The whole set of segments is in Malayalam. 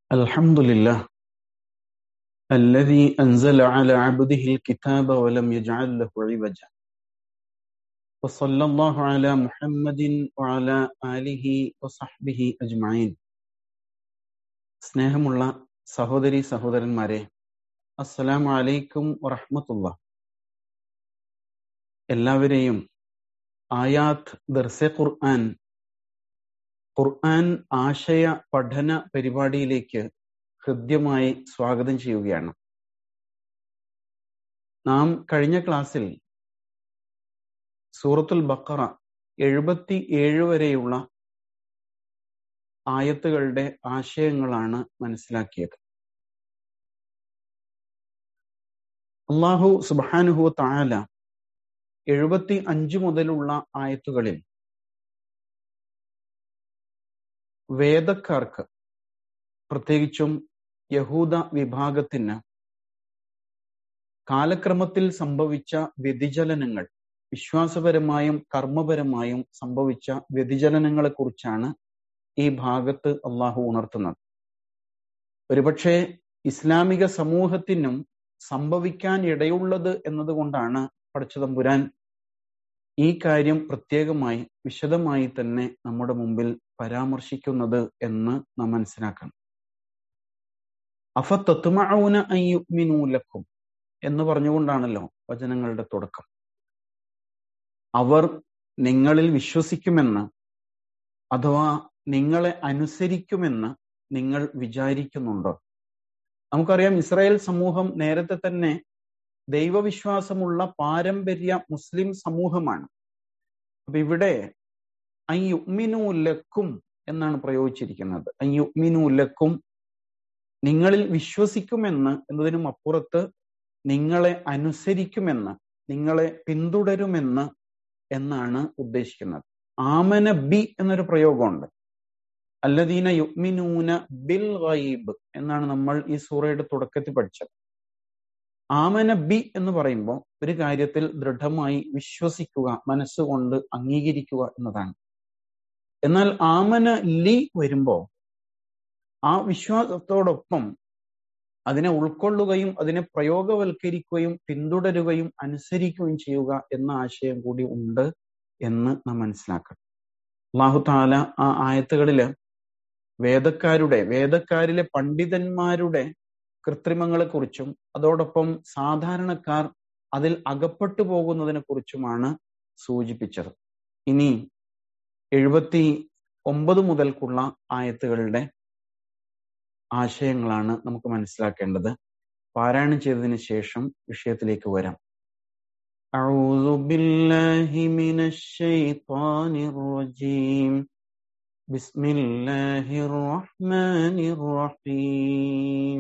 الحمد لله الذي أنزل على عبده الكتاب ولم يجعل له عوجا وصلى الله على محمد وعلى آله وصحبه أجمعين സ്നേഹമുള്ള സഹോദരി സഹോദരന്മാരെ അസ്സലാമു അലൈക്കും വറഹ്മത്തുള്ള എല്ലാവരെയും ആയാത്ത് ദർസെ ഖുർആൻ ഖുർആൻ ആശയ പഠന പരിപാടിയിലേക്ക് ഹൃദ്യമായി സ്വാഗതം ചെയ്യുകയാണ് നാം കഴിഞ്ഞ ക്ലാസ്സിൽ സൂറത്തുൽ ബക്കറ എഴുപത്തി ഏഴ് വരെയുള്ള ആയത്തുകളുടെ ആശയങ്ങളാണ് മനസ്സിലാക്കിയത് അള്ളാഹു സുബാനുഹു താല എഴുപത്തി അഞ്ച് മുതലുള്ള ആയത്തുകളിൽ വേദക്കാർക്ക് പ്രത്യേകിച്ചും യഹൂദ വിഭാഗത്തിന് കാലക്രമത്തിൽ സംഭവിച്ച വ്യതിചലനങ്ങൾ വിശ്വാസപരമായും കർമ്മപരമായും സംഭവിച്ച വ്യതിചലനങ്ങളെ കുറിച്ചാണ് ഈ ഭാഗത്ത് അള്ളാഹു ഉണർത്തുന്നത് ഒരുപക്ഷെ ഇസ്ലാമിക സമൂഹത്തിനും സംഭവിക്കാൻ ഇടയുള്ളത് എന്നതുകൊണ്ടാണ് പടച്ചതമ്പുരാൻ ഈ കാര്യം പ്രത്യേകമായി വിശദമായി തന്നെ നമ്മുടെ മുമ്പിൽ പരാമർശിക്കുന്നത് എന്ന് നാം മനസ്സിലാക്കണം അഫത്തത്തുമഊന അയ്യുമിനൂലക്കും എന്ന് പറഞ്ഞുകൊണ്ടാണല്ലോ വചനങ്ങളുടെ തുടക്കം അവർ നിങ്ങളിൽ വിശ്വസിക്കുമെന്ന് അഥവാ നിങ്ങളെ അനുസരിക്കുമെന്ന് നിങ്ങൾ വിചാരിക്കുന്നുണ്ടോ നമുക്കറിയാം ഇസ്രായേൽ സമൂഹം നേരത്തെ തന്നെ ദൈവവിശ്വാസമുള്ള പാരമ്പര്യ മുസ്ലിം സമൂഹമാണ് അപ്പൊ ഇവിടെ അയ്യുമിനൂലക്കും എന്നാണ് പ്രയോഗിച്ചിരിക്കുന്നത് അയ്യുമിനൂലക്കും നിങ്ങളിൽ വിശ്വസിക്കുമെന്ന് എന്നതിനും അപ്പുറത്ത് നിങ്ങളെ അനുസരിക്കുമെന്ന് നിങ്ങളെ പിന്തുടരുമെന്ന് എന്നാണ് ഉദ്ദേശിക്കുന്നത് ആമന ബി എന്നൊരു പ്രയോഗമുണ്ട് അല്ലദീന യുഗ്മിനൂന ബിൽ ഗൈബ് എന്നാണ് നമ്മൾ ഈ സൂറയുടെ തുടക്കത്തിൽ പഠിച്ചത് ആമന ബി എന്ന് പറയുമ്പോൾ ഒരു കാര്യത്തിൽ ദൃഢമായി വിശ്വസിക്കുക മനസ്സുകൊണ്ട് അംഗീകരിക്കുക എന്നതാണ് എന്നാൽ ആമന ലി വരുമ്പോ ആ വിശ്വാസത്തോടൊപ്പം അതിനെ ഉൾക്കൊള്ളുകയും അതിനെ പ്രയോഗവൽക്കരിക്കുകയും പിന്തുടരുകയും അനുസരിക്കുകയും ചെയ്യുക എന്ന ആശയം കൂടി ഉണ്ട് എന്ന് നാം മനസ്സിലാക്കണം അള്ളാഹു താല ആ ആയത്തുകളില് വേദക്കാരുടെ വേദക്കാരിലെ പണ്ഡിതന്മാരുടെ കൃത്രിമങ്ങളെ കുറിച്ചും അതോടൊപ്പം സാധാരണക്കാർ അതിൽ അകപ്പെട്ടു പോകുന്നതിനെ കുറിച്ചുമാണ് സൂചിപ്പിച്ചത് ഇനി എഴുപത്തി ഒമ്പത് മുതൽക്കുള്ള ആയത്തുകളുടെ ആശയങ്ങളാണ് നമുക്ക് മനസ്സിലാക്കേണ്ടത് പാരായണം ചെയ്തതിന് ശേഷം വിഷയത്തിലേക്ക് വരാം أعوذ بالله من الشيطان الرجيم بسم الله الرحمن الرحيم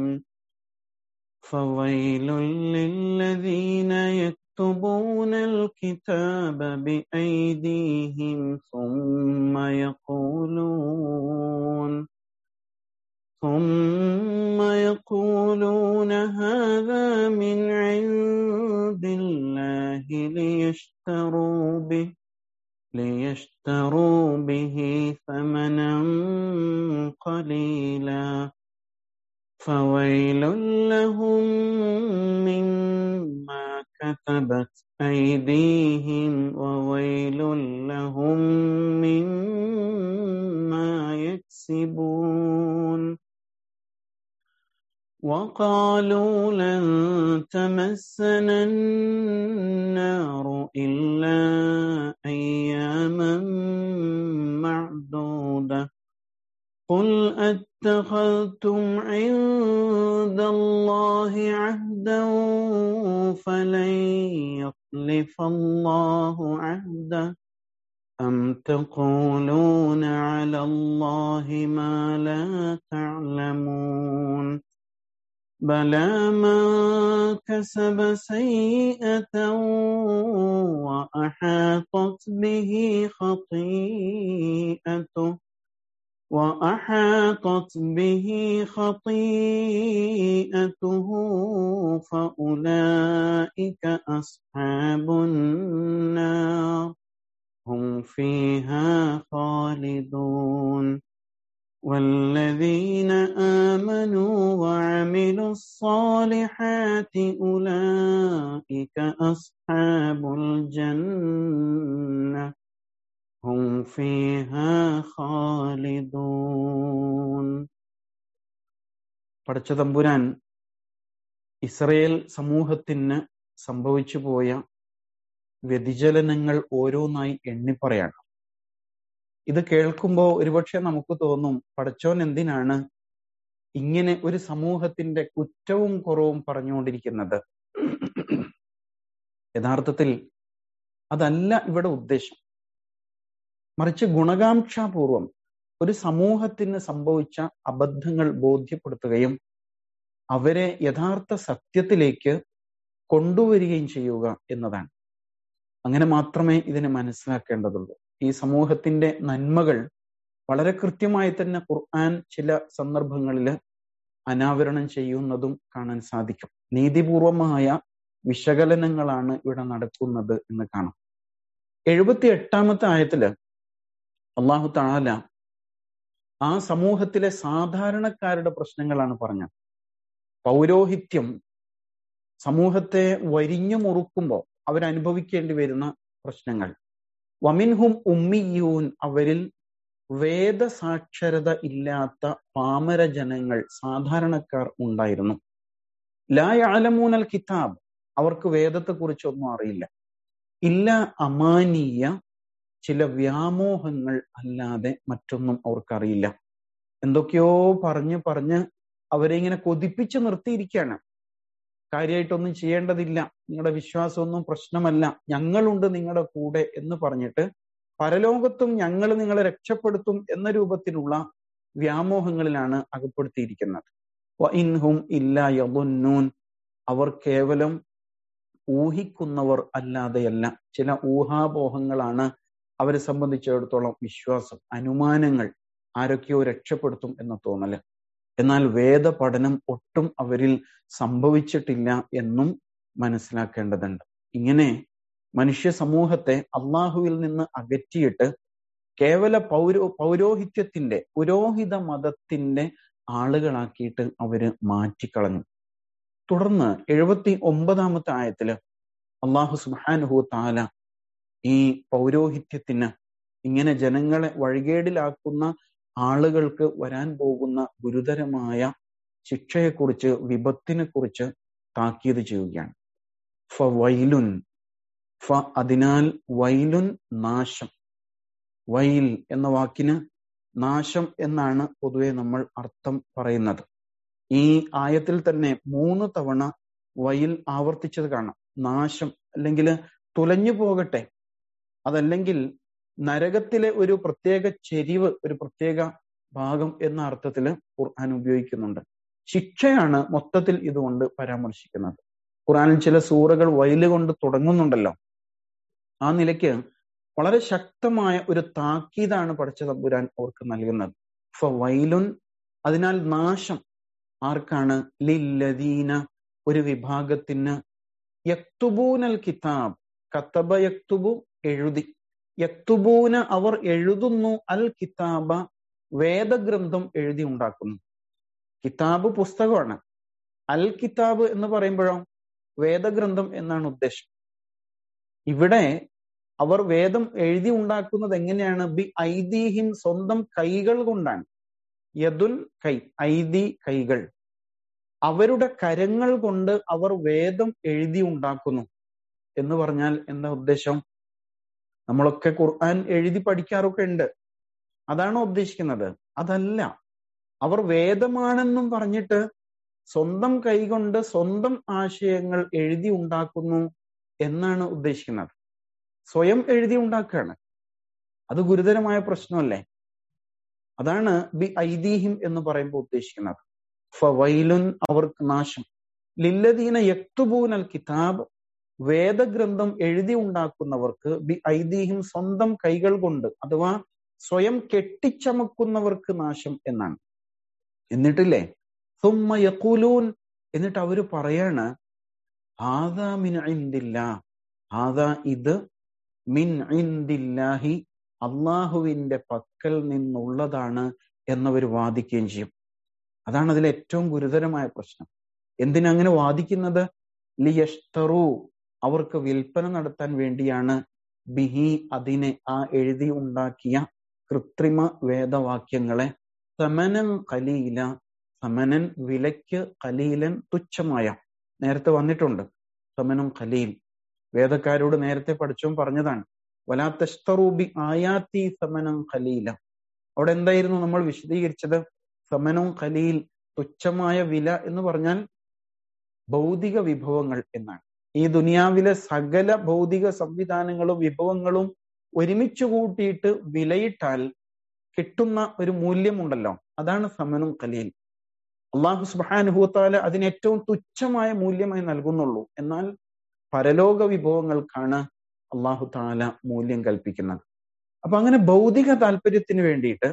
فويل للذين يكتبون الكتاب بأيديهم ثم يقولون ثم يقولون هذا من عند الله ليشتروا به ليشتروا به ثمنا قليلا فويل لهم مما كتبت أيديهم وويل لهم مما يكسبون وقالوا لن تمسنا النار إلا أياما معدودة قل أتخذتم عند الله عهدا فلن يخلف الله عهده أم تقولون على الله ما لا تعلمون بلى من كسب سيئة وأحاطت به خطيئته وأحاطت به خطيئته فأولئك أصحاب النار هم فيها خالدون والذين آمنوا وعملوا الصالحات أولئك أصحاب الجنة هم فيها خالدون പടച്ച തമ്പുരാൻ ഇസ്രയേൽ സമൂഹത്തിന് സംഭവിച്ചു പോയ വ്യതിചലനങ്ങൾ ഓരോന്നായി എണ്ണിപ്പറയാണ് ഇത് കേൾക്കുമ്പോൾ ഒരുപക്ഷെ നമുക്ക് തോന്നും പടച്ചോൻ എന്തിനാണ് ഇങ്ങനെ ഒരു സമൂഹത്തിന്റെ കുറ്റവും കുറവും പറഞ്ഞുകൊണ്ടിരിക്കുന്നത് യഥാർത്ഥത്തിൽ അതല്ല ഇവിടെ ഉദ്ദേശം മറിച്ച് ഗുണകാംക്ഷാപൂർവം ഒരു സമൂഹത്തിന് സംഭവിച്ച അബദ്ധങ്ങൾ ബോധ്യപ്പെടുത്തുകയും അവരെ യഥാർത്ഥ സത്യത്തിലേക്ക് കൊണ്ടുവരികയും ചെയ്യുക എന്നതാണ് അങ്ങനെ മാത്രമേ ഇതിനെ മനസ്സിലാക്കേണ്ടതുള്ളൂ ഈ സമൂഹത്തിന്റെ നന്മകൾ വളരെ കൃത്യമായി തന്നെ ഖുർആൻ ചില സന്ദർഭങ്ങളിൽ അനാവരണം ചെയ്യുന്നതും കാണാൻ സാധിക്കും നീതിപൂർവമായ വിശകലനങ്ങളാണ് ഇവിടെ നടക്കുന്നത് എന്ന് കാണാം എഴുപത്തി എട്ടാമത്തെ ആയത്തില് അള്ളാഹു താല ആ സമൂഹത്തിലെ സാധാരണക്കാരുടെ പ്രശ്നങ്ങളാണ് പറഞ്ഞത് പൗരോഹിത്യം സമൂഹത്തെ വരിഞ്ഞു മുറുക്കുമ്പോൾ അവരനുഭവിക്കേണ്ടി വരുന്ന പ്രശ്നങ്ങൾ വമിൻഹും ഉമ്മിയൂൻ അവരിൽ വേദസാക്ഷരത ഇല്ലാത്ത പാമര ജനങ്ങൾ സാധാരണക്കാർ ഉണ്ടായിരുന്നു ലായാലമൂനൽ കിതാബ് അവർക്ക് വേദത്തെക്കുറിച്ചൊന്നും അറിയില്ല ഇല്ല അമാനീയ ചില വ്യാമോഹങ്ങൾ അല്ലാതെ മറ്റൊന്നും അവർക്കറിയില്ല എന്തൊക്കെയോ പറഞ്ഞ് പറഞ്ഞ് അവരെ ഇങ്ങനെ കൊതിപ്പിച്ച് നിർത്തിയിരിക്കുകയാണ് കാര്യമായിട്ടൊന്നും ചെയ്യേണ്ടതില്ല നിങ്ങളുടെ വിശ്വാസമൊന്നും പ്രശ്നമല്ല ഞങ്ങളുണ്ട് നിങ്ങളുടെ കൂടെ എന്ന് പറഞ്ഞിട്ട് പരലോകത്തും ഞങ്ങൾ നിങ്ങളെ രക്ഷപ്പെടുത്തും എന്ന രൂപത്തിലുള്ള വ്യാമോഹങ്ങളിലാണ് അകപ്പെടുത്തിയിരിക്കുന്നത് ഇൻഹും ഇല്ല യദുന്നൂൻ അവർ കേവലം ഊഹിക്കുന്നവർ അല്ലാതെയല്ല ചില ഊഹാപോഹങ്ങളാണ് അവരെ സംബന്ധിച്ചിടത്തോളം വിശ്വാസം അനുമാനങ്ങൾ ആരൊക്കെയോ രക്ഷപ്പെടുത്തും എന്ന തോന്നല് എന്നാൽ വേദ പഠനം ഒട്ടും അവരിൽ സംഭവിച്ചിട്ടില്ല എന്നും മനസ്സിലാക്കേണ്ടതുണ്ട് ഇങ്ങനെ മനുഷ്യ സമൂഹത്തെ അള്ളാഹുവിൽ നിന്ന് അകറ്റിയിട്ട് കേവല പൗരോ പൗരോഹിത്യത്തിന്റെ പുരോഹിത മതത്തിന്റെ ആളുകളാക്കിയിട്ട് അവര് മാറ്റിക്കളഞ്ഞു തുടർന്ന് എഴുപത്തി ഒമ്പതാമത്തെ ആയത്തില് അള്ളാഹു സുബാനുഹു താല ഈ പൗരോഹിത്യത്തിന് ഇങ്ങനെ ജനങ്ങളെ വഴികേടിലാക്കുന്ന ആളുകൾക്ക് വരാൻ പോകുന്ന ഗുരുതരമായ ശിക്ഷയെക്കുറിച്ച് വിപത്തിനെ കുറിച്ച് താക്കീത് ചെയ്യുകയാണ് ഫ വൈലുൻ ഫ അതിനാൽ വൈലുൻ നാശം വൈൽ എന്ന വാക്കിന് നാശം എന്നാണ് പൊതുവെ നമ്മൾ അർത്ഥം പറയുന്നത് ഈ ആയത്തിൽ തന്നെ മൂന്ന് തവണ വയിൽ ആവർത്തിച്ചത് കാണാം നാശം അല്ലെങ്കിൽ തുലഞ്ഞു പോകട്ടെ അതല്ലെങ്കിൽ നരകത്തിലെ ഒരു പ്രത്യേക ചെരിവ് ഒരു പ്രത്യേക ഭാഗം എന്ന അർത്ഥത്തിൽ ഖുർആൻ ഉപയോഗിക്കുന്നുണ്ട് ശിക്ഷയാണ് മൊത്തത്തിൽ ഇതുകൊണ്ട് പരാമർശിക്കുന്നത് ഖുർആനിൽ ചില സൂറകൾ വയല് കൊണ്ട് തുടങ്ങുന്നുണ്ടല്ലോ ആ നിലയ്ക്ക് വളരെ ശക്തമായ ഒരു താക്കീതാണ് പഠിച്ച തമ്പുരാൻ അവർക്ക് നൽകുന്നത് ഫ വൈലുൻ അതിനാൽ നാശം ആർക്കാണ് ലില്ലദീന ഒരു വിഭാഗത്തിന് യക്തുബൂനൽ കിതാബ് കത്തബ യക്തുബു എഴുതി യക്തുബൂന അവർ എഴുതുന്നു അൽ കിതാബ വേദഗ്രന്ഥം എഴുതി ഉണ്ടാക്കുന്നു കിതാബ് പുസ്തകമാണ് അൽ കിതാബ് എന്ന് പറയുമ്പോഴോ വേദഗ്രന്ഥം എന്നാണ് ഉദ്ദേശം ഇവിടെ അവർ വേദം എഴുതി ഉണ്ടാക്കുന്നത് എങ്ങനെയാണ് ബി ഐദീഹിം സ്വന്തം കൈകൾ കൊണ്ടാണ് യദുൻ കൈ ഐദി കൈകൾ അവരുടെ കരങ്ങൾ കൊണ്ട് അവർ വേദം എഴുതി ഉണ്ടാക്കുന്നു എന്ന് പറഞ്ഞാൽ എന്താ ഉദ്ദേശം നമ്മളൊക്കെ ഖുർആൻ എഴുതി പഠിക്കാറൊക്കെ ഉണ്ട് അതാണോ ഉദ്ദേശിക്കുന്നത് അതല്ല അവർ വേദമാണെന്നും പറഞ്ഞിട്ട് സ്വന്തം കൈകൊണ്ട് സ്വന്തം ആശയങ്ങൾ എഴുതി ഉണ്ടാക്കുന്നു എന്നാണ് ഉദ്ദേശിക്കുന്നത് സ്വയം എഴുതി ഉണ്ടാക്കുകയാണ് അത് ഗുരുതരമായ പ്രശ്നമല്ലേ അതാണ് ബി ഐദീഹിം എന്ന് പറയുമ്പോൾ ഉദ്ദേശിക്കുന്നത് ഫവൈലുൻ അവർക്ക് നാശം ലില്ലദീന യക്തുബൂനൽ കിതാബ് വേദഗ്രന്ഥം എഴുതി ഉണ്ടാക്കുന്നവർക്ക് ബി ഐദീഹിം സ്വന്തം കൈകൾ കൊണ്ട് അഥവാ സ്വയം കെട്ടിച്ചമക്കുന്നവർക്ക് നാശം എന്നാണ് എന്നിട്ടില്ലേ സുമ്മ യക്കൂലൂൻ എന്നിട്ട് അവര് പറയാണ് ആദാ മിൻ ഇന്ദില്ല ആദാ ഇത് മിൻ ഇന്ദില്ലാഹി അള്ളാഹുവിന്റെ പക്കൽ നിന്നുള്ളതാണ് എന്നവർ വാദിക്കുകയും ചെയ്യും അതാണ് അതിൽ ഏറ്റവും ഗുരുതരമായ പ്രശ്നം എന്തിനങ്ങനെ വാദിക്കുന്നത് ലിയഷ്തറു അവർക്ക് വിൽപ്പന നടത്താൻ വേണ്ടിയാണ് ബിഹി അതിനെ ആ എഴുതി ഉണ്ടാക്കിയ കൃത്രിമ വേദവാക്യങ്ങളെ സമനൻ കലീല സമനൻ വിലയ്ക്ക് കലീലൻ തുച്ഛമായ നേരത്തെ വന്നിട്ടുണ്ട് സമനം ഖലീൽ വേദക്കാരോട് നേരത്തെ പഠിച്ചോൻ പറഞ്ഞതാണ് വലാത്തസ്തറൂബി ആയാത്തി സമനം ഖലീല അവിടെ എന്തായിരുന്നു നമ്മൾ വിശദീകരിച്ചത് സമനം ഖലീൽ തുച്ഛമായ വില എന്ന് പറഞ്ഞാൽ ഭൗതിക വിഭവങ്ങൾ എന്നാണ് ഈ ദുനിയാവിലെ സകല ഭൗതിക സംവിധാനങ്ങളും വിഭവങ്ങളും ഒരുമിച്ച് കൂട്ടിയിട്ട് വിലയിട്ടാൽ കിട്ടുന്ന ഒരു മൂല്യമുണ്ടല്ലോ അതാണ് സമനും ഖലീൽ അള്ളാഹു സുബാനുഭൂത്താല് അതിന് ഏറ്റവും തുച്ഛമായ മൂല്യമായി നൽകുന്നുള്ളൂ എന്നാൽ പരലോക വിഭവങ്ങൾക്കാണ് അള്ളാഹു താല മൂല്യം കൽപ്പിക്കുന്നത് അപ്പൊ അങ്ങനെ ഭൗതിക താല്പര്യത്തിന് വേണ്ടിയിട്ട്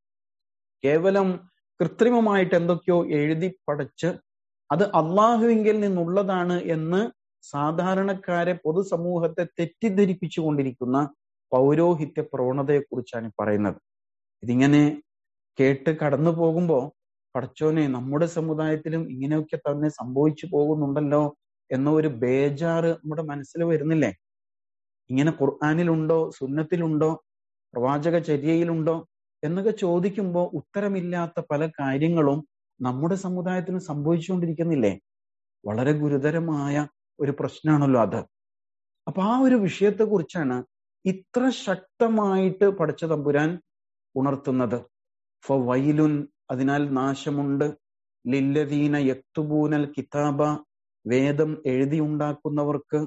കേവലം കൃത്രിമമായിട്ട് എന്തൊക്കെയോ എഴുതി പടച്ച് അത് അള്ളാഹുവിങ്കിൽ നിന്നുള്ളതാണ് എന്ന് സാധാരണക്കാരെ പൊതുസമൂഹത്തെ തെറ്റിദ്ധരിപ്പിച്ചു കൊണ്ടിരിക്കുന്ന പൗരോഹിത്യ പ്രവണതയെക്കുറിച്ചാണ് പറയുന്നത് ഇതിങ്ങനെ കേട്ട് കടന്നു പോകുമ്പോ പടച്ചോനെ നമ്മുടെ സമുദായത്തിലും ഇങ്ങനെയൊക്കെ തന്നെ സംഭവിച്ചു പോകുന്നുണ്ടല്ലോ എന്ന ഒരു ബേജാറ് നമ്മുടെ മനസ്സിൽ വരുന്നില്ലേ ഇങ്ങനെ ഖുർആാനിലുണ്ടോ സുന്നത്തിലുണ്ടോ പ്രവാചക ചര്യയിലുണ്ടോ എന്നൊക്കെ ചോദിക്കുമ്പോൾ ഉത്തരമില്ലാത്ത പല കാര്യങ്ങളും നമ്മുടെ സമുദായത്തിന് സംഭവിച്ചുകൊണ്ടിരിക്കുന്നില്ലേ വളരെ ഗുരുതരമായ ഒരു പ്രശ്നമാണല്ലോ അത് അപ്പൊ ആ ഒരു വിഷയത്തെ കുറിച്ചാണ് ഇത്ര ശക്തമായിട്ട് പഠിച്ച തമ്പുരാൻ ഉണർത്തുന്നത് വൈലുൻ അതിനാൽ നാശമുണ്ട് ലില്ലദീന യക്തുബൂനൽ കിതാബ വേദം എഴുതിയുണ്ടാക്കുന്നവർക്ക്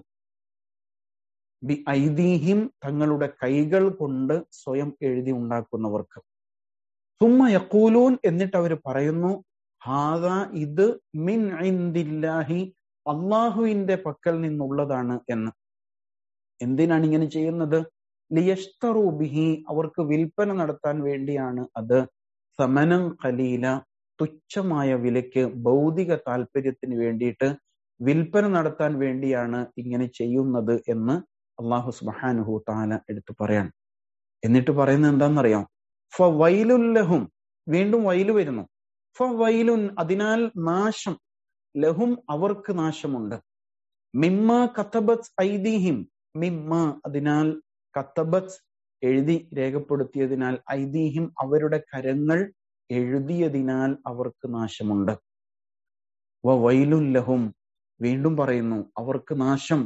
ബി ഐദീഹിം തങ്ങളുടെ കൈകൾ കൊണ്ട് സ്വയം എഴുതി ഉണ്ടാക്കുന്നവർക്ക് സുമ്മ യക്കൂലൂൻ എന്നിട്ട് അവർ പറയുന്നു ഹാദ ഇത് മിൻ ഐന്ദില്ലാഹി അള്ളാഹുവിന്റെ പക്കൽ നിന്നുള്ളതാണ് എന്ന് എന്തിനാണ് ഇങ്ങനെ ചെയ്യുന്നത് ലിയഷ്തറു ബിഹി അവർക്ക് വിൽപ്പന നടത്താൻ വേണ്ടിയാണ് അത് സമനം കലീല തുച്ഛമായ വിലയ്ക്ക് ഭൗതിക താല്പര്യത്തിന് വേണ്ടിയിട്ട് വിൽപ്പന നടത്താൻ വേണ്ടിയാണ് ഇങ്ങനെ ചെയ്യുന്നത് എന്ന് അള്ളാഹു സുബാനുഹു താല എടുത്തു പറയാണ് എന്നിട്ട് പറയുന്നത് എന്താണെന്നറിയാം ഫ വൈലുല്ലഹും വീണ്ടും വൈലു വരുന്നു ഫ വൈലുൻ അതിനാൽ നാശം ലഹും അവർക്ക് നാശമുണ്ട് മിമ്മ കത്തബത്ത് ഐദീഹിം മിമ്മ അതിനാൽ കത്തബത്ത് എഴുതി രേഖപ്പെടുത്തിയതിനാൽ ഐദീഹിം അവരുടെ കരങ്ങൾ എഴുതിയതിനാൽ അവർക്ക് നാശമുണ്ട് വ വൈലുല്ലഹും വീണ്ടും പറയുന്നു അവർക്ക് നാശം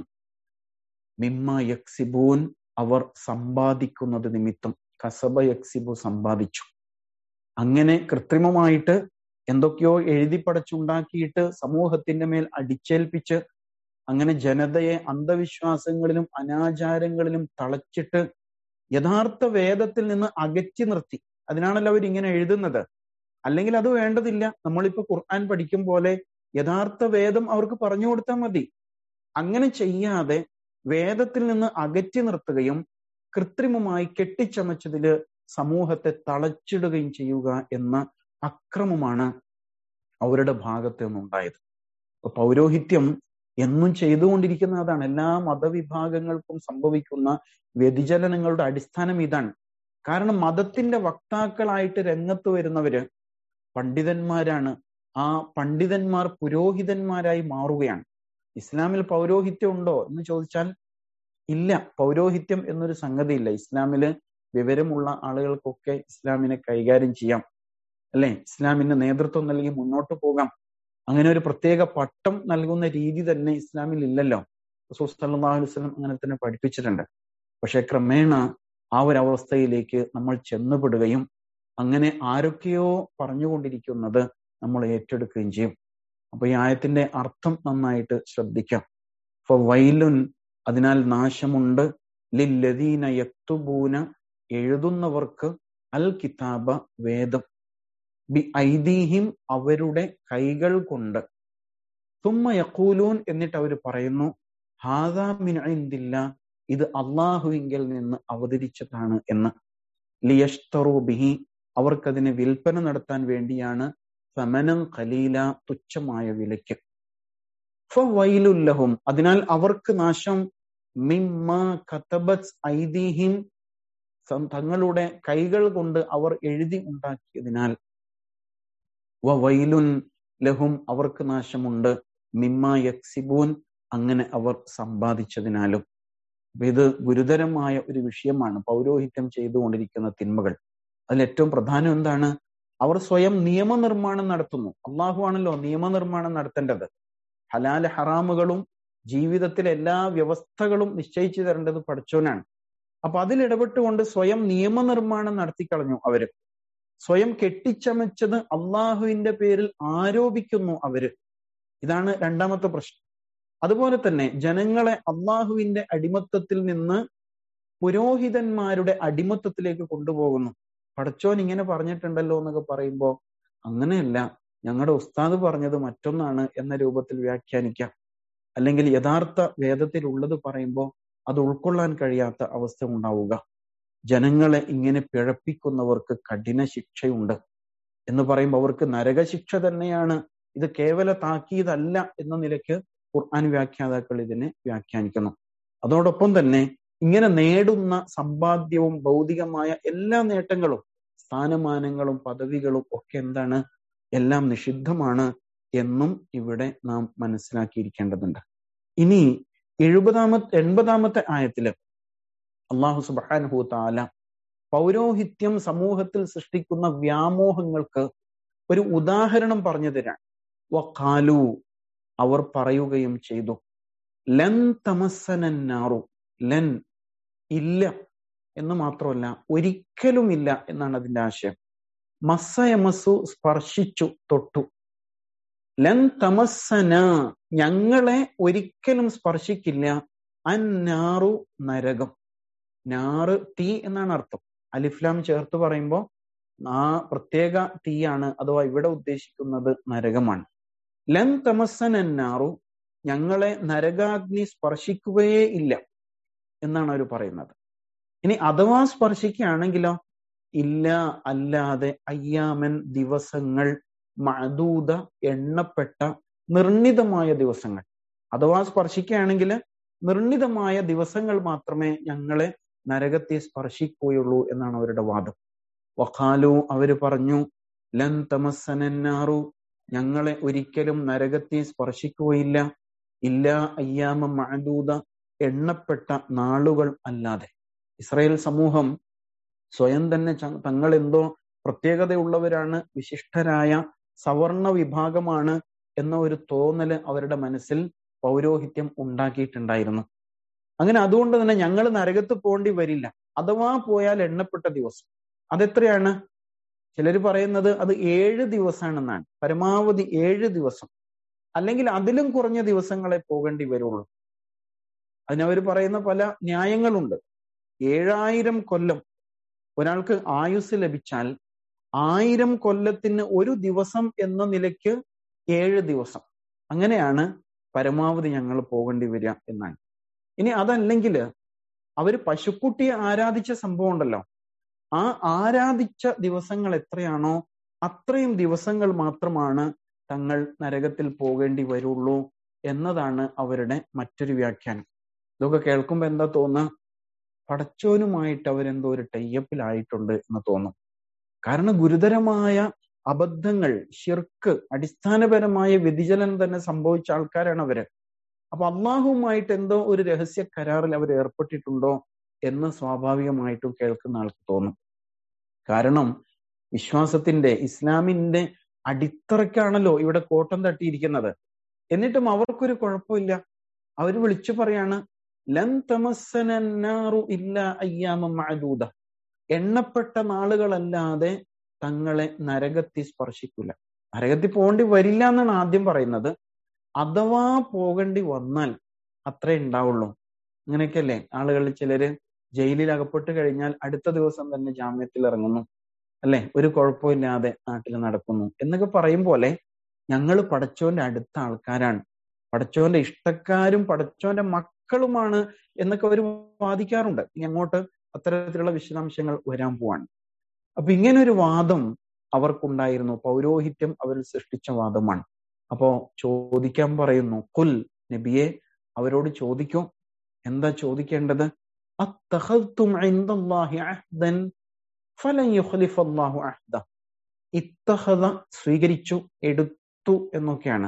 മിമ്മ യക്സിബൂൻ അവർ സമ്പാദിക്കുന്നത് നിമിത്തം കസബ യക്സിബു സമ്പാദിച്ചു അങ്ങനെ കൃത്രിമമായിട്ട് എന്തൊക്കെയോ എഴുതി പടച്ചുണ്ടാക്കിയിട്ട് സമൂഹത്തിന്റെ മേൽ അടിച്ചേൽപ്പിച്ച് അങ്ങനെ ജനതയെ അന്ധവിശ്വാസങ്ങളിലും അനാചാരങ്ങളിലും തളച്ചിട്ട് യഥാർത്ഥ വേദത്തിൽ നിന്ന് അകറ്റി നിർത്തി അതിനാണല്ലോ അവർ ഇങ്ങനെ എഴുതുന്നത് അല്ലെങ്കിൽ അത് വേണ്ടതില്ല നമ്മളിപ്പോ ഖുർആൻ പഠിക്കും പോലെ യഥാർത്ഥ വേദം അവർക്ക് പറഞ്ഞു കൊടുത്താൽ മതി അങ്ങനെ ചെയ്യാതെ വേദത്തിൽ നിന്ന് അകറ്റി നിർത്തുകയും കൃത്രിമമായി കെട്ടിച്ചമച്ചതില് സമൂഹത്തെ തളച്ചിടുകയും ചെയ്യുക എന്ന അക്രമമാണ് അവരുടെ ഭാഗത്ത് നിന്നുണ്ടായത് അപ്പൊ പൗരോഹിത്യം എന്നും ചെയ്തുകൊണ്ടിരിക്കുന്ന അതാണ് എല്ലാ മതവിഭാഗങ്ങൾക്കും സംഭവിക്കുന്ന വ്യതിചലനങ്ങളുടെ അടിസ്ഥാനം ഇതാണ് കാരണം മതത്തിന്റെ വക്താക്കളായിട്ട് രംഗത്ത് വരുന്നവര് പണ്ഡിതന്മാരാണ് ആ പണ്ഡിതന്മാർ പുരോഹിതന്മാരായി മാറുകയാണ് ഇസ്ലാമിൽ പൗരോഹിത്യം ഉണ്ടോ എന്ന് ചോദിച്ചാൽ ഇല്ല പൗരോഹിത്യം എന്നൊരു സംഗതി ഇല്ല ഇസ്ലാമില് വിവരമുള്ള ആളുകൾക്കൊക്കെ ഇസ്ലാമിനെ കൈകാര്യം ചെയ്യാം അല്ലെ ഇസ്ലാമിന് നേതൃത്വം നൽകി മുന്നോട്ട് പോകാം അങ്ങനെ ഒരു പ്രത്യേക പട്ടം നൽകുന്ന രീതി തന്നെ ഇസ്ലാമിൽ ഇല്ലല്ലോ റസൂൽ സല്ലല്ലാഹു അലൈഹി വസല്ലം അങ്ങനെ തന്നെ പഠിപ്പിച്ചിട്ടുണ്ട് പക്ഷെ ക്രമേണ ആ ഒരു അവസ്ഥയിലേക്ക് നമ്മൾ ചെന്നുപെടുകയും അങ്ങനെ ആരൊക്കെയോ പറഞ്ഞുകൊണ്ടിരിക്കുന്നത് നമ്മൾ ഏറ്റെടുക്കുകയും ചെയ്യും അപ്പൊ ഈ ആയത്തിന്റെ അർത്ഥം നന്നായിട്ട് ശ്രദ്ധിക്കാം അപ്പൊ വൈലുൻ അതിനാൽ നാശമുണ്ട് ലില്ലദീന യക്തുബൂന എഴുതുന്നവർക്ക് അൽ കിതാബ വേദം ബി ഐദീഹിം അവരുടെ കൈകൾ കൊണ്ട് തുമ്മ യക്കൂലൂൻ എന്നിട്ട് അവർ പറയുന്നു ഹാദാ മിൻ ഇന്ദില്ല ഇത് അള്ളാഹുവിങ്കിൽ നിന്ന് അവതരിച്ചതാണ് എന്ന് ലിയഷ്തറു ബിഹി അവർക്കതിനെ വിൽപ്പന നടത്താൻ വേണ്ടിയാണ് സമനം ഖലീല തുച്ഛമായ വിലയ്ക്ക് അതിനാൽ അവർക്ക് നാശം മിമ്മ കത്തബത്ത് ഐദീഹിം തങ്ങളുടെ കൈകൾ കൊണ്ട് അവർ എഴുതി ഉണ്ടാക്കിയതിനാൽ വൈലുൻ ലഹും അവർക്ക് നാശമുണ്ട് മിമ്മ യക്സിബൂൻ അങ്ങനെ അവർ സമ്പാദിച്ചതിനാലും അപ്പൊ ഇത് ഗുരുതരമായ ഒരു വിഷയമാണ് പൗരോഹിത്യം ചെയ്തുകൊണ്ടിരിക്കുന്ന തിന്മകൾ അതിൽ ഏറ്റവും പ്രധാനം എന്താണ് അവർ സ്വയം നിയമനിർമ്മാണം നടത്തുന്നു അള്ളാഹു ആണല്ലോ നിയമനിർമ്മാണം നടത്തേണ്ടത് ഹലാൽ ഹറാമുകളും ജീവിതത്തിലെ എല്ലാ വ്യവസ്ഥകളും നിശ്ചയിച്ചു തരേണ്ടത് പഠിച്ചോനാണ് അപ്പൊ അതിൽ ഇടപെട്ടുകൊണ്ട് സ്വയം നിയമനിർമ്മാണം നടത്തിക്കളഞ്ഞു അവര് സ്വയം കെട്ടിച്ചമച്ചത് അള്ളാഹുവിന്റെ പേരിൽ ആരോപിക്കുന്നു അവര് ഇതാണ് രണ്ടാമത്തെ പ്രശ്നം അതുപോലെ തന്നെ ജനങ്ങളെ അള്ളാഹുവിന്റെ അടിമത്തത്തിൽ നിന്ന് പുരോഹിതന്മാരുടെ അടിമത്തത്തിലേക്ക് കൊണ്ടുപോകുന്നു പടച്ചോൻ ഇങ്ങനെ പറഞ്ഞിട്ടുണ്ടല്ലോ എന്നൊക്കെ പറയുമ്പോ അങ്ങനെയല്ല ഞങ്ങളുടെ ഉസ്താദ് പറഞ്ഞത് മറ്റൊന്നാണ് എന്ന രൂപത്തിൽ വ്യാഖ്യാനിക്കാം അല്ലെങ്കിൽ യഥാർത്ഥ വേദത്തിലുള്ളത് പറയുമ്പോൾ അത് ഉൾക്കൊള്ളാൻ കഴിയാത്ത അവസ്ഥ ഉണ്ടാവുക ജനങ്ങളെ ഇങ്ങനെ പിഴപ്പിക്കുന്നവർക്ക് കഠിന ശിക്ഷയുണ്ട് എന്ന് പറയുമ്പോൾ അവർക്ക് നരകശിക്ഷ തന്നെയാണ് ഇത് കേവല താക്കീതല്ല എന്ന നിലയ്ക്ക് ഖുർആൻ വ്യാഖ്യാതാക്കൾ ഇതിനെ വ്യാഖ്യാനിക്കുന്നു അതോടൊപ്പം തന്നെ ഇങ്ങനെ നേടുന്ന സമ്പാദ്യവും ഭൗതികമായ എല്ലാ നേട്ടങ്ങളും സ്ഥാനമാനങ്ങളും പദവികളും ഒക്കെ എന്താണ് എല്ലാം നിഷിദ്ധമാണ് എന്നും ഇവിടെ നാം മനസ്സിലാക്കിയിരിക്കേണ്ടതുണ്ട് ഇനി എഴുപതാമത്തെ എൺപതാമത്തെ ആയത്തില് അള്ളാഹു സുബാനുഹു താല പൗരോഹിത്യം സമൂഹത്തിൽ സൃഷ്ടിക്കുന്ന വ്യാമോഹങ്ങൾക്ക് ഒരു ഉദാഹരണം പറഞ്ഞു തരാൻ വഖാലു അവർ പറയുകയും ചെയ്തു ലൻ തമസ്സനാറു ലൻ ഇല്ല എന്ന് മാത്രമല്ല ഒരിക്കലും ഇല്ല എന്നാണ് അതിന്റെ ആശയം മസ്സയമസു സ്പർശിച്ചു തൊട്ടു ലൻ തമസ്സന ഞങ്ങളെ ഒരിക്കലും സ്പർശിക്കില്ല അന്നാറു നരകം നാറ് തീ എന്നാണ് അർത്ഥം അലിഫ്ലാം ചേർത്ത് പറയുമ്പോൾ ആ പ്രത്യേക തീയാണ് അഥവാ ഇവിടെ ഉദ്ദേശിക്കുന്നത് നരകമാണ് ലൻ തമസ്സനാറു ഞങ്ങളെ നരകാഗ്നി സ്പർശിക്കുകയേ ഇല്ല എന്നാണ് അവർ പറയുന്നത് ഇനി അഥവാ സ്പർശിക്കുകയാണെങ്കിലോ ഇല്ല അല്ലാതെ അയ്യാമൻ ദിവസങ്ങൾ മഴദൂത എണ്ണപ്പെട്ട നിർണിതമായ ദിവസങ്ങൾ അഥവാ സ്പർശിക്കുകയാണെങ്കിൽ നിർണിതമായ ദിവസങ്ങൾ മാത്രമേ ഞങ്ങളെ നരകത്തെ സ്പർശിക്കുകയുള്ളൂ എന്നാണ് അവരുടെ വാദം വഖാലു അവര് പറഞ്ഞു ലൻ തമസ്സനാറു ഞങ്ങളെ ഒരിക്കലും നരകത്തെ സ്പർശിക്കുകയില്ല ഇല്ല അയ്യാമ മഴദൂത എണ്ണപ്പെട്ട നാളുകൾ അല്ലാതെ ഇസ്രായേൽ സമൂഹം സ്വയം തന്നെ തങ്ങൾ എന്തോ പ്രത്യേകതയുള്ളവരാണ് വിശിഷ്ടരായ സവർണ വിഭാഗമാണ് എന്ന ഒരു തോന്നല് അവരുടെ മനസ്സിൽ പൗരോഹിത്യം ഉണ്ടാക്കിയിട്ടുണ്ടായിരുന്നു അങ്ങനെ അതുകൊണ്ട് തന്നെ ഞങ്ങൾ നരകത്ത് പോകേണ്ടി വരില്ല അഥവാ പോയാൽ എണ്ണപ്പെട്ട ദിവസം അതെത്രയാണ് ചിലർ പറയുന്നത് അത് ഏഴ് ദിവസമാണെന്നാണ് പരമാവധി ഏഴ് ദിവസം അല്ലെങ്കിൽ അതിലും കുറഞ്ഞ ദിവസങ്ങളെ പോകേണ്ടി വരുള്ളൂ അതിനവർ പറയുന്ന പല ന്യായങ്ങളുണ്ട് ഏഴായിരം കൊല്ലം ഒരാൾക്ക് ആയുസ് ലഭിച്ചാൽ ആയിരം കൊല്ലത്തിന് ഒരു ദിവസം എന്ന നിലയ്ക്ക് ഏഴ് ദിവസം അങ്ങനെയാണ് പരമാവധി ഞങ്ങൾ പോകേണ്ടി വരിക എന്നാണ് ഇനി അതല്ലെങ്കിൽ അവർ പശുക്കുട്ടിയെ ആരാധിച്ച സംഭവം ഉണ്ടല്ലോ ആ ആരാധിച്ച ദിവസങ്ങൾ എത്രയാണോ അത്രയും ദിവസങ്ങൾ മാത്രമാണ് തങ്ങൾ നരകത്തിൽ പോകേണ്ടി വരുള്ളൂ എന്നതാണ് അവരുടെ മറ്റൊരു വ്യാഖ്യാനം ഇതൊക്കെ കേൾക്കുമ്പോൾ എന്താ തോന്നുക പടച്ചോനുമായിട്ട് അവരെന്തോ ഒരു ടൈപ്പിലായിട്ടുണ്ട് എന്ന് തോന്നും കാരണം ഗുരുതരമായ അബദ്ധങ്ങൾ ഷിർക്ക് അടിസ്ഥാനപരമായ വ്യതിചലനം തന്നെ സംഭവിച്ച ആൾക്കാരാണ് അവര് അപ്പൊ അള്ളാഹുവുമായിട്ട് എന്തോ ഒരു രഹസ്യ കരാറിൽ അവർ ഏർപ്പെട്ടിട്ടുണ്ടോ എന്ന് സ്വാഭാവികമായിട്ടും കേൾക്കുന്ന ആൾക്ക് തോന്നും കാരണം വിശ്വാസത്തിന്റെ ഇസ്ലാമിന്റെ അടിത്തറയ്ക്കാണല്ലോ ഇവിടെ കോട്ടം തട്ടിയിരിക്കുന്നത് എന്നിട്ടും അവർക്കൊരു കുഴപ്പമില്ല അവർ വിളിച്ചു പറയാണ് ലൻ തമസ്സനാറു ഇല്ല അയ്യാമ മഅദൂദ എണ്ണപ്പെട്ട നാളുകളല്ലാതെ തങ്ങളെ നരകത്തിൽ സ്പർശിക്കില്ല നരകത്തിൽ പോകേണ്ടി വരില്ല എന്നാണ് ആദ്യം പറയുന്നത് അഥവാ പോകേണ്ടി വന്നാൽ അത്രേ ഉണ്ടാവുള്ളൂ അങ്ങനെയൊക്കെയല്ലേ ആളുകൾ ചിലര് ജയിലിൽ അകപ്പെട്ട് കഴിഞ്ഞാൽ അടുത്ത ദിവസം തന്നെ ജാമ്യത്തിൽ ഇറങ്ങുന്നു അല്ലെ ഒരു കുഴപ്പമില്ലാതെ നാട്ടിൽ നടക്കുന്നു എന്നൊക്കെ പറയും പോലെ ഞങ്ങൾ പടച്ചോന്റെ അടുത്ത ആൾക്കാരാണ് പടച്ചോന്റെ ഇഷ്ടക്കാരും പടച്ചോന്റെ മക്കളുമാണ് എന്നൊക്കെ അവർ വാദിക്കാറുണ്ട് ഇനി അങ്ങോട്ട് അത്തരത്തിലുള്ള വിശദാംശങ്ങൾ വരാൻ പോവാണ് അപ്പൊ ഇങ്ങനെ ഒരു വാദം അവർക്കുണ്ടായിരുന്നു പൗരോഹിത്യം അവർ സൃഷ്ടിച്ച വാദമാണ് അപ്പോ ചോദിക്കാൻ പറയുന്നു കുൽ നബിയെ അവരോട് ചോദിക്കൂ എന്താ ചോദിക്കേണ്ടത് അത്തഖദ്തും ഇൻദല്ലാഹി അഹ്ദൻ ഫലൻ യുഖ്ലിഫല്ലാഹു അഹ്ദ ഇത്തഹദ സ്വീകരിച്ചു എടുത്തു എന്നൊക്കെയാണ്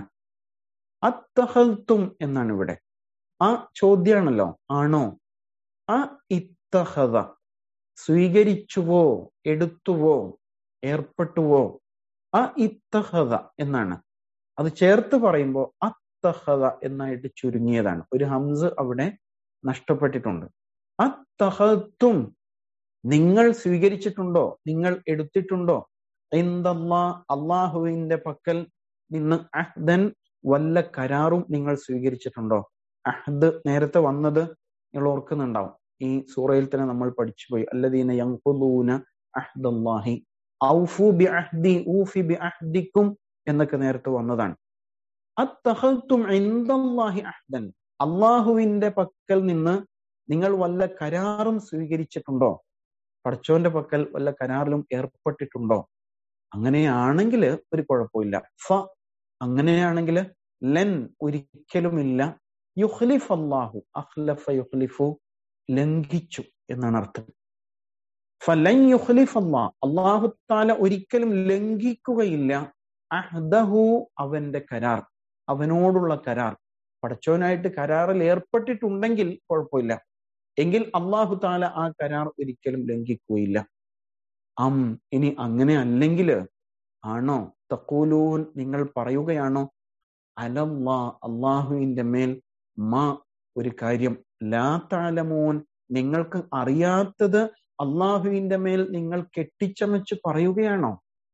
അത്തഹൽത്തും എന്നാണ് ഇവിടെ ആ ചോദ്യാണല്ലോ ആണോ ആ ഇത്തഹദ സ്വീകരിച്ചുവോ എടുത്തുവോ ഏർപ്പെട്ടുവോ ആ ഇത്തഹദ എന്നാണ് അത് ചേർത്ത് പറയുമ്പോൾ അത്തഹദ എന്നായിട്ട് ചുരുങ്ങിയതാണ് ഒരു ഹംസ് അവിടെ നഷ്ടപ്പെട്ടിട്ടുണ്ട് അത്തഹത്തും നിങ്ങൾ സ്വീകരിച്ചിട്ടുണ്ടോ നിങ്ങൾ എടുത്തിട്ടുണ്ടോ എന്തല്ലാ അള്ളാഹുവിന്റെ പക്കൽ നിന്ന് അഹ്ദൻ വല്ല കരാറും നിങ്ങൾ സ്വീകരിച്ചിട്ടുണ്ടോ അഹ്ദ് നേരത്തെ വന്നത് നിങ്ങൾ ഓർക്കുന്നുണ്ടാവും ഈ സൂറയിൽ തന്നെ നമ്മൾ പഠിച്ചുപോയി അല്ലദീന യങ്കുലൂന അഹ്ദല്ലാഹി ഔഫു ബി അഹ്ദി ഊഫി ബി അഹ്ദിക്കും എന്നൊക്കെ നേരത്തെ വന്നതാണ് അത്തഹത്തും ഇന്ദല്ലാഹി അഹ്ദൻ അള്ളാഹുവിന്റെ പക്കൽ നിന്ന് നിങ്ങൾ വല്ല കരാറും സ്വീകരിച്ചിട്ടുണ്ടോ പടച്ചോന്റെ പക്കൽ വല്ല കരാറിലും ഏർപ്പെട്ടിട്ടുണ്ടോ അങ്ങനെയാണെങ്കിൽ ഒരു കുഴപ്പമില്ല ഫ അങ്ങനെയാണെങ്കിൽ ലൻ ഒരിക്കലുമില്ല യുഹ്ലിഫ് അള്ളാഹു അഹ്ലഫ യുഹ്ലിഫു ലംഘിച്ചു എന്നാണ് അർത്ഥം ഫലൻ യുഹ്ലിഫ് അള്ളാഹ് അള്ളാഹു താല ഒരിക്കലും ലംഘിക്കുകയില്ല അഹ്ദഹു അവന്റെ കരാർ അവനോടുള്ള കരാർ പടച്ചോനായിട്ട് കരാറിൽ ഏർപ്പെട്ടിട്ടുണ്ടെങ്കിൽ കുഴപ്പമില്ല എങ്കിൽ അള്ളാഹു താല ആ കരാർ ഒരിക്കലും ലംഘിക്കുകയില്ല അം ഇനി അങ്ങനെ അല്ലെങ്കിൽ ആണോ തക്കൂലൂൻ നിങ്ങൾ പറയുകയാണോ അലല്ലാ അള്ളാഹുവിന്റെ മേൽ മാ ഒരു കാര്യം ലാ താലമോൻ നിങ്ങൾക്ക് അറിയാത്തത് അള്ളാഹുവിന്റെ മേൽ നിങ്ങൾ കെട്ടിച്ചമച്ച് പറയുകയാണോ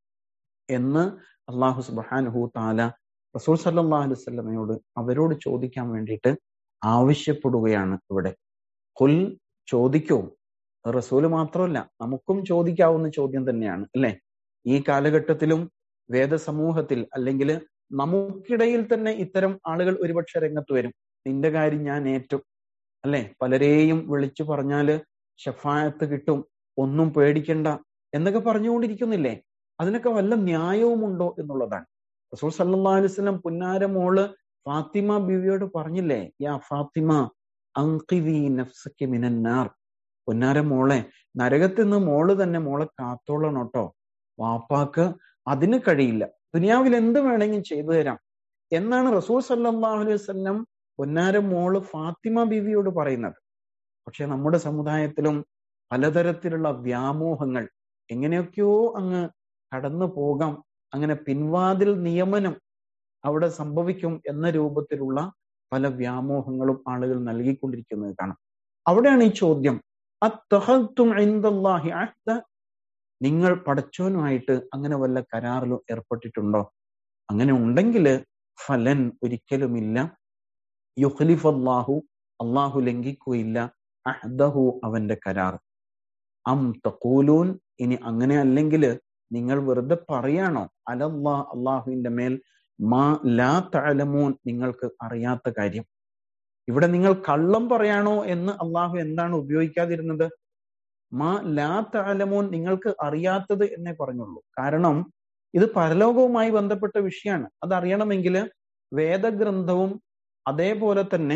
എന്ന് അള്ളാഹു സുബാനുഹു താല റസൂൽ സല്ലാ അലുസല്ലമയോട് അവരോട് ചോദിക്കാൻ വേണ്ടിയിട്ട് ആവശ്യപ്പെടുകയാണ് ഇവിടെ കുൽ ചോദിക്കോ റസൂല് മാത്രമല്ല നമുക്കും ചോദിക്കാവുന്ന ചോദ്യം തന്നെയാണ് അല്ലെ ഈ കാലഘട്ടത്തിലും വേദസമൂഹത്തിൽ അല്ലെങ്കിൽ നമുക്കിടയിൽ തന്നെ ഇത്തരം ആളുകൾ ഒരുപക്ഷെ രംഗത്ത് വരും നിന്റെ കാര്യം ഞാൻ ഏറ്റു അല്ലെ പലരെയും വിളിച്ചു പറഞ്ഞാല് ഷഫായത്ത് കിട്ടും ഒന്നും പേടിക്കണ്ട എന്നൊക്കെ പറഞ്ഞുകൊണ്ടിരിക്കുന്നില്ലേ അതിനൊക്കെ വല്ല ന്യായവുമുണ്ടോ എന്നുള്ളതാണ് റസൂൽ സല്ലാ അലുസ്ലം പുന്നാര മോള് ഫാത്തിമ ബിവിയോട് പറഞ്ഞില്ലേ യാ ഫാത്തിമ അങ്കിവി നഫ്സക്ക് മിനന്നാർ പൊന്നാര മോളെ നരകത്തിൽ നിന്ന് മോള് തന്നെ മോളെ കാത്തോളണം കേട്ടോ വാപ്പാക്ക് അതിന് കഴിയില്ല ദുനിയാവിൽ എന്ത് വേണമെങ്കിലും ചെയ്തു തരാം എന്നാണ് റസൂൽ സല്ലാഹു അലൈഹി വസ്ലം പൊന്നാര മോള് ഫാത്തിമ ബീവിയോട് പറയുന്നത് പക്ഷെ നമ്മുടെ സമുദായത്തിലും പലതരത്തിലുള്ള വ്യാമോഹങ്ങൾ എങ്ങനെയൊക്കെയോ അങ്ങ് കടന്നു പോകാം അങ്ങനെ പിൻവാതിൽ നിയമനം അവിടെ സംഭവിക്കും എന്ന രൂപത്തിലുള്ള പല വ്യാമോഹങ്ങളും ആളുകൾ നൽകിക്കൊണ്ടിരിക്കുന്നത് കാണാം അവിടെയാണ് ഈ ചോദ്യം അത്തഹത്തും ഇന്ദല്ലാഹി അഹ്ദ നിങ്ങൾ പടച്ചോനുമായിട്ട് അങ്ങനെ വല്ല കരാറിലും ഏർപ്പെട്ടിട്ടുണ്ടോ അങ്ങനെ ഉണ്ടെങ്കിൽ ഫലൻ ഒരിക്കലുമില്ല യുഖ്ലിഫ് അള്ളാഹു അള്ളാഹു ലംഘിക്കുകയില്ല അഹ്ദഹു അവന്റെ കരാർ അം തക്കൂലൂൻ ഇനി അങ്ങനെ അല്ലെങ്കിൽ നിങ്ങൾ വെറുതെ പറയാണോ അലല്ലാ അള്ളാഹുവിന്റെ മേൽ മാ ലാ തലമൂൻ നിങ്ങൾക്ക് അറിയാത്ത കാര്യം ഇവിടെ നിങ്ങൾ കള്ളം പറയാണോ എന്ന് അള്ളാഹു എന്താണ് ഉപയോഗിക്കാതിരുന്നത് മാ ലാ തലമൂൻ നിങ്ങൾക്ക് അറിയാത്തത് എന്നേ പറഞ്ഞുള്ളൂ കാരണം ഇത് പരലോകവുമായി ബന്ധപ്പെട്ട വിഷയമാണ് അത് അറിയണമെങ്കിൽ വേദഗ്രന്ഥവും അതേപോലെ തന്നെ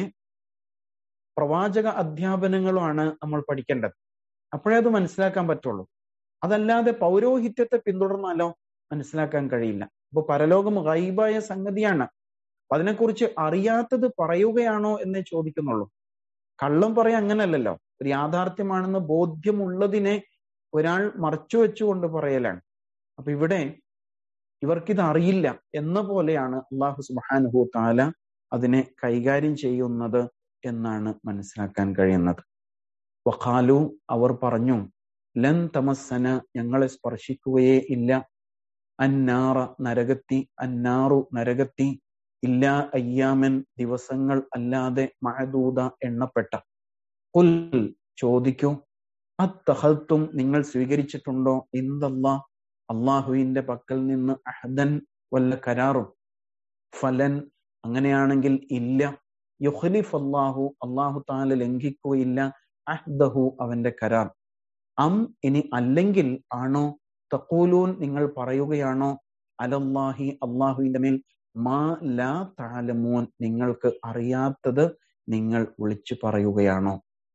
പ്രവാചക അധ്യാപനങ്ങളുമാണ് നമ്മൾ പഠിക്കേണ്ടത് അപ്പോഴേ അത് മനസ്സിലാക്കാൻ പറ്റുള്ളൂ അതല്ലാതെ പൗരോഹിത്യത്തെ പിന്തുടർന്നാലോ മനസ്സിലാക്കാൻ കഴിയില്ല അപ്പൊ പരലോകം ഗൈബായ സംഗതിയാണ് അപ്പൊ അതിനെക്കുറിച്ച് അറിയാത്തത് പറയുകയാണോ എന്നേ ചോദിക്കുന്നുള്ളൂ കള്ളം പറയാൻ അങ്ങനല്ലല്ലോ ഒരു യാഥാർത്ഥ്യമാണെന്ന് ബോധ്യമുള്ളതിനെ ഒരാൾ മറച്ചു വെച്ചുകൊണ്ട് പറയലാണ് അപ്പൊ ഇവിടെ ഇവർക്കിത് അറിയില്ല എന്ന പോലെയാണ് അള്ളാഹു സുബാനുഹു താല അതിനെ കൈകാര്യം ചെയ്യുന്നത് എന്നാണ് മനസ്സിലാക്കാൻ കഴിയുന്നത് വഖാലു അവർ പറഞ്ഞു ലൻ തമസ്സന ഞങ്ങളെ സ്പർശിക്കുകയേ ഇല്ല അന്നാറ നരകത്തി അന്നാറു നരകത്തി ഇല്ല അയ്യാമൻ ദിവസങ്ങൾ അല്ലാതെ മഴദൂത എണ്ണപ്പെട്ട കുൽ ചോദിക്കൂ അത്തഹത്തും നിങ്ങൾ സ്വീകരിച്ചിട്ടുണ്ടോ എന്തല്ലാ അള്ളാഹുവിന്റെ പക്കൽ നിന്ന് അഹദൻ വല്ല കരാറും ഫലൻ അങ്ങനെയാണെങ്കിൽ ഇല്ല യുഹ്ലിഫ് അള്ളാഹു അള്ളാഹു താല ലംഘിക്കുകയില്ല അഹ്ദഹു അവന്റെ കരാർ അം ഇനി അല്ലെങ്കിൽ ആണോ തക്കൂലൂൻ നിങ്ങൾ പറയുകയാണോ അലല്ലാഹി അള്ളാഹുവിന്റെ മേൽ മാ ലാ താലമൂൻ നിങ്ങൾക്ക് അറിയാത്തത് നിങ്ങൾ വിളിച്ചു പറയുകയാണോ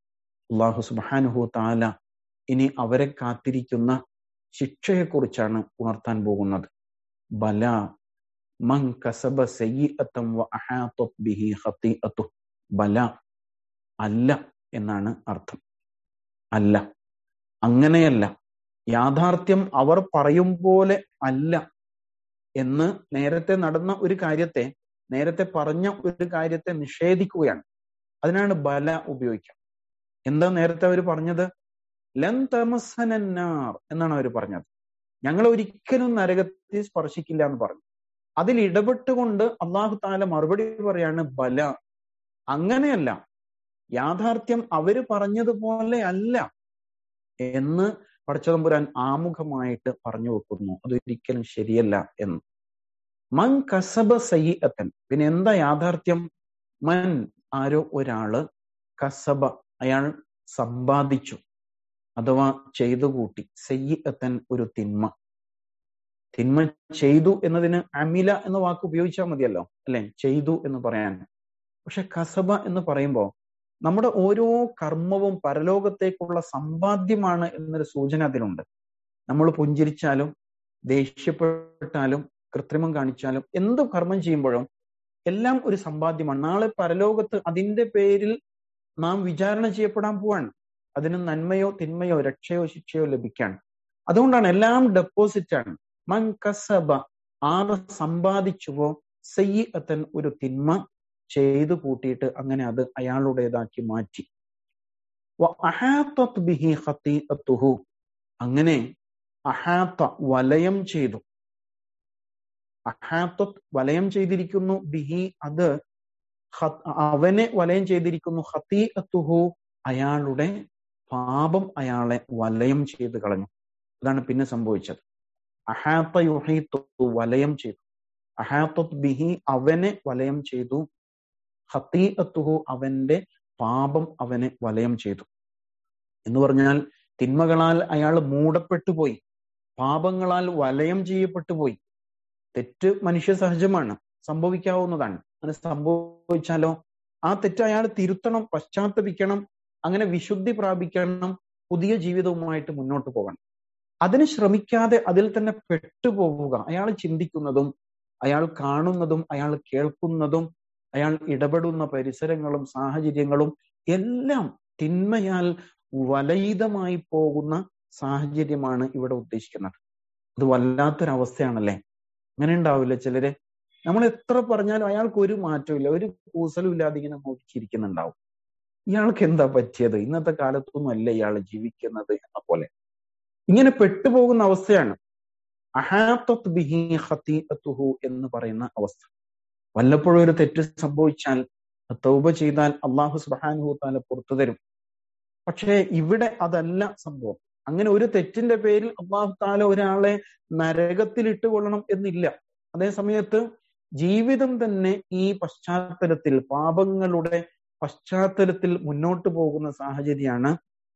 അള്ളാഹു സുബാനുഹു താല ഇനി അവരെ കാത്തിരിക്കുന്ന ശിക്ഷയെക്കുറിച്ചാണ് ഉണർത്താൻ പോകുന്നത് ബല മൻ കസബ സയ്യിഅത്തം വ അഹാത്തത് ബിഹി ഖതീഅത്തു ബല അല്ല എന്നാണ് അർത്ഥം അല്ല അങ്ങനെയല്ല യാഥാർത്ഥ്യം അവർ പറയും പോലെ അല്ല എന്ന് നേരത്തെ നടന്ന ഒരു കാര്യത്തെ നേരത്തെ പറഞ്ഞ ഒരു കാര്യത്തെ നിഷേധിക്കുകയാണ് അതിനാണ് ബല ഉപയോഗിക്കുക എന്താ നേരത്തെ അവർ പറഞ്ഞത് ലൻ തമസനാർ എന്നാണ് അവർ പറഞ്ഞത് ഞങ്ങൾ ഒരിക്കലും നരകത്തെ സ്പർശിക്കില്ല എന്ന് പറഞ്ഞു അതിൽ ഇടപെട്ടുകൊണ്ട് അള്ളാഹു താല മറുപടി പറയാണ് ബല അങ്ങനെയല്ല യാഥാർത്ഥ്യം അവര് പറഞ്ഞതുപോലെ അല്ല എന്ന് പടച്ചതമ്പുരാൻ ആമുഖമായിട്ട് പറഞ്ഞു വെക്കുന്നു അതൊരിക്കലും ശരിയല്ല എന്ന് മൻ കസബ സയ്യത്തൻ പിന്നെ എന്താ യാഥാർത്ഥ്യം മൻ ആരോ ഒരാള് കസബ അയാൾ സമ്പാദിച്ചു അഥവാ ചെയ്തു കൂട്ടി സയ്യത്തൻ ഒരു തിന്മ തിന്മ ചെയ്തു എന്നതിന് അമില എന്ന വാക്ക് ഉപയോഗിച്ചാൽ മതിയല്ലോ അല്ലെ ചെയ്തു എന്ന് പറയാൻ പക്ഷെ കസബ എന്ന് പറയുമ്പോൾ നമ്മുടെ ഓരോ കർമ്മവും പരലോകത്തേക്കുള്ള സമ്പാദ്യമാണ് എന്നൊരു സൂചന അതിലുണ്ട് നമ്മൾ പുഞ്ചിരിച്ചാലും ദേഷ്യപ്പെട്ടാലും കൃത്രിമം കാണിച്ചാലും എന്ത് കർമ്മം ചെയ്യുമ്പോഴും എല്ലാം ഒരു സമ്പാദ്യമാണ് നാളെ പരലോകത്ത് അതിന്റെ പേരിൽ നാം വിചാരണ ചെയ്യപ്പെടാൻ പോവാണ് അതിന് നന്മയോ തിന്മയോ രക്ഷയോ ശിക്ഷയോ ലഭിക്കാൻ അതുകൊണ്ടാണ് എല്ലാം ഡെപ്പോസിറ്റ് ആണ് മൻ കസബ ആറ് സമ്പാദിച്ചുവോ സയ്യത്തൻ ഒരു തിന്മ ചെയ്തു കൂട്ടിയിട്ട് അങ്ങനെ അത് അയാളുടേതാക്കി മാറ്റി ബിഹി ഖതീഅത്തുഹു അങ്ങനെ അഹാത്ത വലയം ചെയ്തു അഹാത്തത്ത് വലയം ചെയ്തിരിക്കുന്നു ബിഹി അത് അവനെ വലയം ചെയ്തിരിക്കുന്നു ഹത്തീഅത്തുഹു അയാളുടെ പാപം അയാളെ വലയം ചെയ്ത് കളഞ്ഞു അതാണ് പിന്നെ സംഭവിച്ചത് അഹാത്ത യുഹീത്തു വലയം ചെയ്തു അഹാത്തത് ബിഹി അവനെ വലയം ചെയ്തു ഹത്തീഅത്തുഹു അവന്റെ പാപം അവനെ വലയം ചെയ്തു എന്ന് പറഞ്ഞാൽ തിന്മകളാൽ അയാൾ മൂടപ്പെട്ടു പോയി പാപങ്ങളാൽ വലയം ചെയ്യപ്പെട്ടു പോയി തെറ്റ് മനുഷ്യ സഹജമാണ് സംഭവിക്കാവുന്നതാണ് അങ്ങനെ സംഭവിച്ചാലോ ആ തെറ്റ് അയാൾ തിരുത്തണം പശ്ചാത്തപിക്കണം അങ്ങനെ വിശുദ്ധി പ്രാപിക്കണം പുതിയ ജീവിതവുമായിട്ട് മുന്നോട്ട് പോകണം അതിന് ശ്രമിക്കാതെ അതിൽ തന്നെ പെട്ടുപോവുക അയാൾ ചിന്തിക്കുന്നതും അയാൾ കാണുന്നതും അയാൾ കേൾക്കുന്നതും അയാൾ ഇടപെടുന്ന പരിസരങ്ങളും സാഹചര്യങ്ങളും എല്ലാം തിന്മയാൽ വലയിതമായി പോകുന്ന സാഹചര്യമാണ് ഇവിടെ ഉദ്ദേശിക്കുന്നത് അത് വല്ലാത്തൊരവസ്ഥയാണല്ലേ അങ്ങനെ ഉണ്ടാവില്ല ചിലര് നമ്മൾ എത്ര പറഞ്ഞാലും അയാൾക്ക് ഒരു മാറ്റമില്ല ഒരു കൂസലും ഇല്ലാതെ ഇങ്ങനെ നോക്കിയിരിക്കുന്നുണ്ടാവും ഇയാൾക്ക് എന്താ പറ്റിയത് ഇന്നത്തെ കാലത്തൊന്നും അല്ല ഇയാൾ ജീവിക്കുന്നത് എന്ന പോലെ ഇങ്ങനെ പെട്ടുപോകുന്ന അവസ്ഥയാണ് അഹാത്തത് ബിഹി ഖതീഅത്തുഹു എന്ന് പറയുന്ന അവസ്ഥ വല്ലപ്പോഴും ഒരു തെറ്റ് സംഭവിച്ചാൽ തൗബ ചെയ്താൽ അള്ളാഹു സുബാനുഹു താല പുറത്തു തരും പക്ഷേ ഇവിടെ അതല്ല സംഭവം അങ്ങനെ ഒരു തെറ്റിന്റെ പേരിൽ അള്ളാഹു താല ഒരാളെ നരകത്തിൽ ഇട്ടുകൊള്ളണം എന്നില്ല അതേ സമയത്ത് ജീവിതം തന്നെ ഈ പശ്ചാത്തലത്തിൽ പാപങ്ങളുടെ പശ്ചാത്തലത്തിൽ മുന്നോട്ട് പോകുന്ന സാഹചര്യമാണ്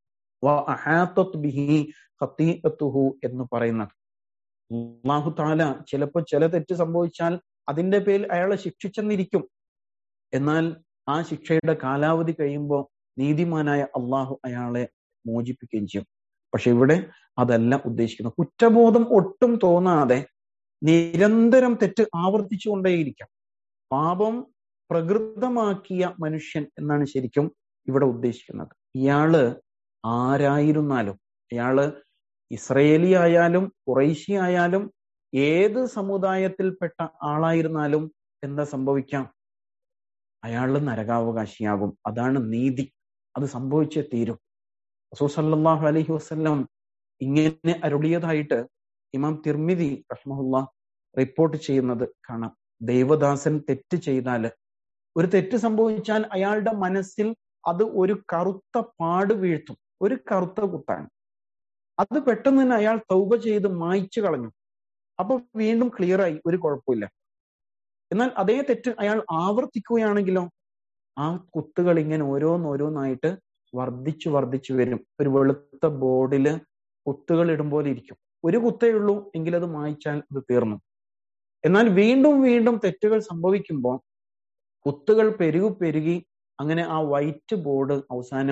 ബിഹി എന്ന് പറയുന്നത് അള്ളാഹു താല ചിലപ്പോൾ ചില തെറ്റ് സംഭവിച്ചാൽ അതിന്റെ പേരിൽ അയാളെ ശിക്ഷിച്ചെന്നിരിക്കും എന്നാൽ ആ ശിക്ഷയുടെ കാലാവധി കഴിയുമ്പോൾ നീതിമാനായ അള്ളാഹു അയാളെ മോചിപ്പിക്കുകയും ചെയ്യും പക്ഷെ ഇവിടെ അതല്ല ഉദ്ദേശിക്കുന്നത് കുറ്റബോധം ഒട്ടും തോന്നാതെ നിരന്തരം തെറ്റ് ആവർത്തിച്ചുകൊണ്ടേയിരിക്കാം പാപം പ്രകൃതമാക്കിയ മനുഷ്യൻ എന്നാണ് ശരിക്കും ഇവിടെ ഉദ്ദേശിക്കുന്നത് ഇയാള് ആരായിരുന്നാലും ഇയാള് ഇസ്രയേലി ആയാലും കുറേശി ആയാലും ഏത് സമുദായത്തിൽപ്പെട്ട ആളായിരുന്നാലും എന്താ സംഭവിക്കാം അയാൾ നരകാവകാശിയാകും അതാണ് നീതി അത് സംഭവിച്ചേ തീരും റസൂൽ സല്ലല്ലാഹു അലൈഹി വസല്ലം ഇങ്ങനെ അരുളിയതായിട്ട് ഇമാം തിർമിതി റഹ്മുല്ല റിപ്പോർട്ട് ചെയ്യുന്നത് കാണാം ദൈവദാസൻ തെറ്റ് ചെയ്താൽ ഒരു തെറ്റ് സംഭവിച്ചാൽ അയാളുടെ മനസ്സിൽ അത് ഒരു കറുത്ത പാട് വീഴ്ത്തും ഒരു കറുത്ത കുത്താണ് അത് പെട്ടെന്ന് തന്നെ അയാൾ തൗബ ചെയ്ത് മായ്ച്ചു കളഞ്ഞു അപ്പൊ വീണ്ടും ക്ലിയർ ആയി ഒരു കുഴപ്പമില്ല എന്നാൽ അതേ തെറ്റ് അയാൾ ആവർത്തിക്കുകയാണെങ്കിലോ ആ കുത്തുകൾ ഇങ്ങനെ ഓരോന്നോരോന്നായിട്ട് വർദ്ധിച്ചു വർദ്ധിച്ചു വരും ഒരു വെളുത്ത ബോർഡില് കുത്തുകൾ ഇടുമ്പോൾ ഇരിക്കും ഒരു കുത്തേ ഉള്ളൂ എങ്കിൽ അത് മായ്ച്ചാൽ അത് തീർന്നു എന്നാൽ വീണ്ടും വീണ്ടും തെറ്റുകൾ സംഭവിക്കുമ്പോൾ കുത്തുകൾ പെരുകി പെരുകി അങ്ങനെ ആ വൈറ്റ് ബോർഡ് അവസാനം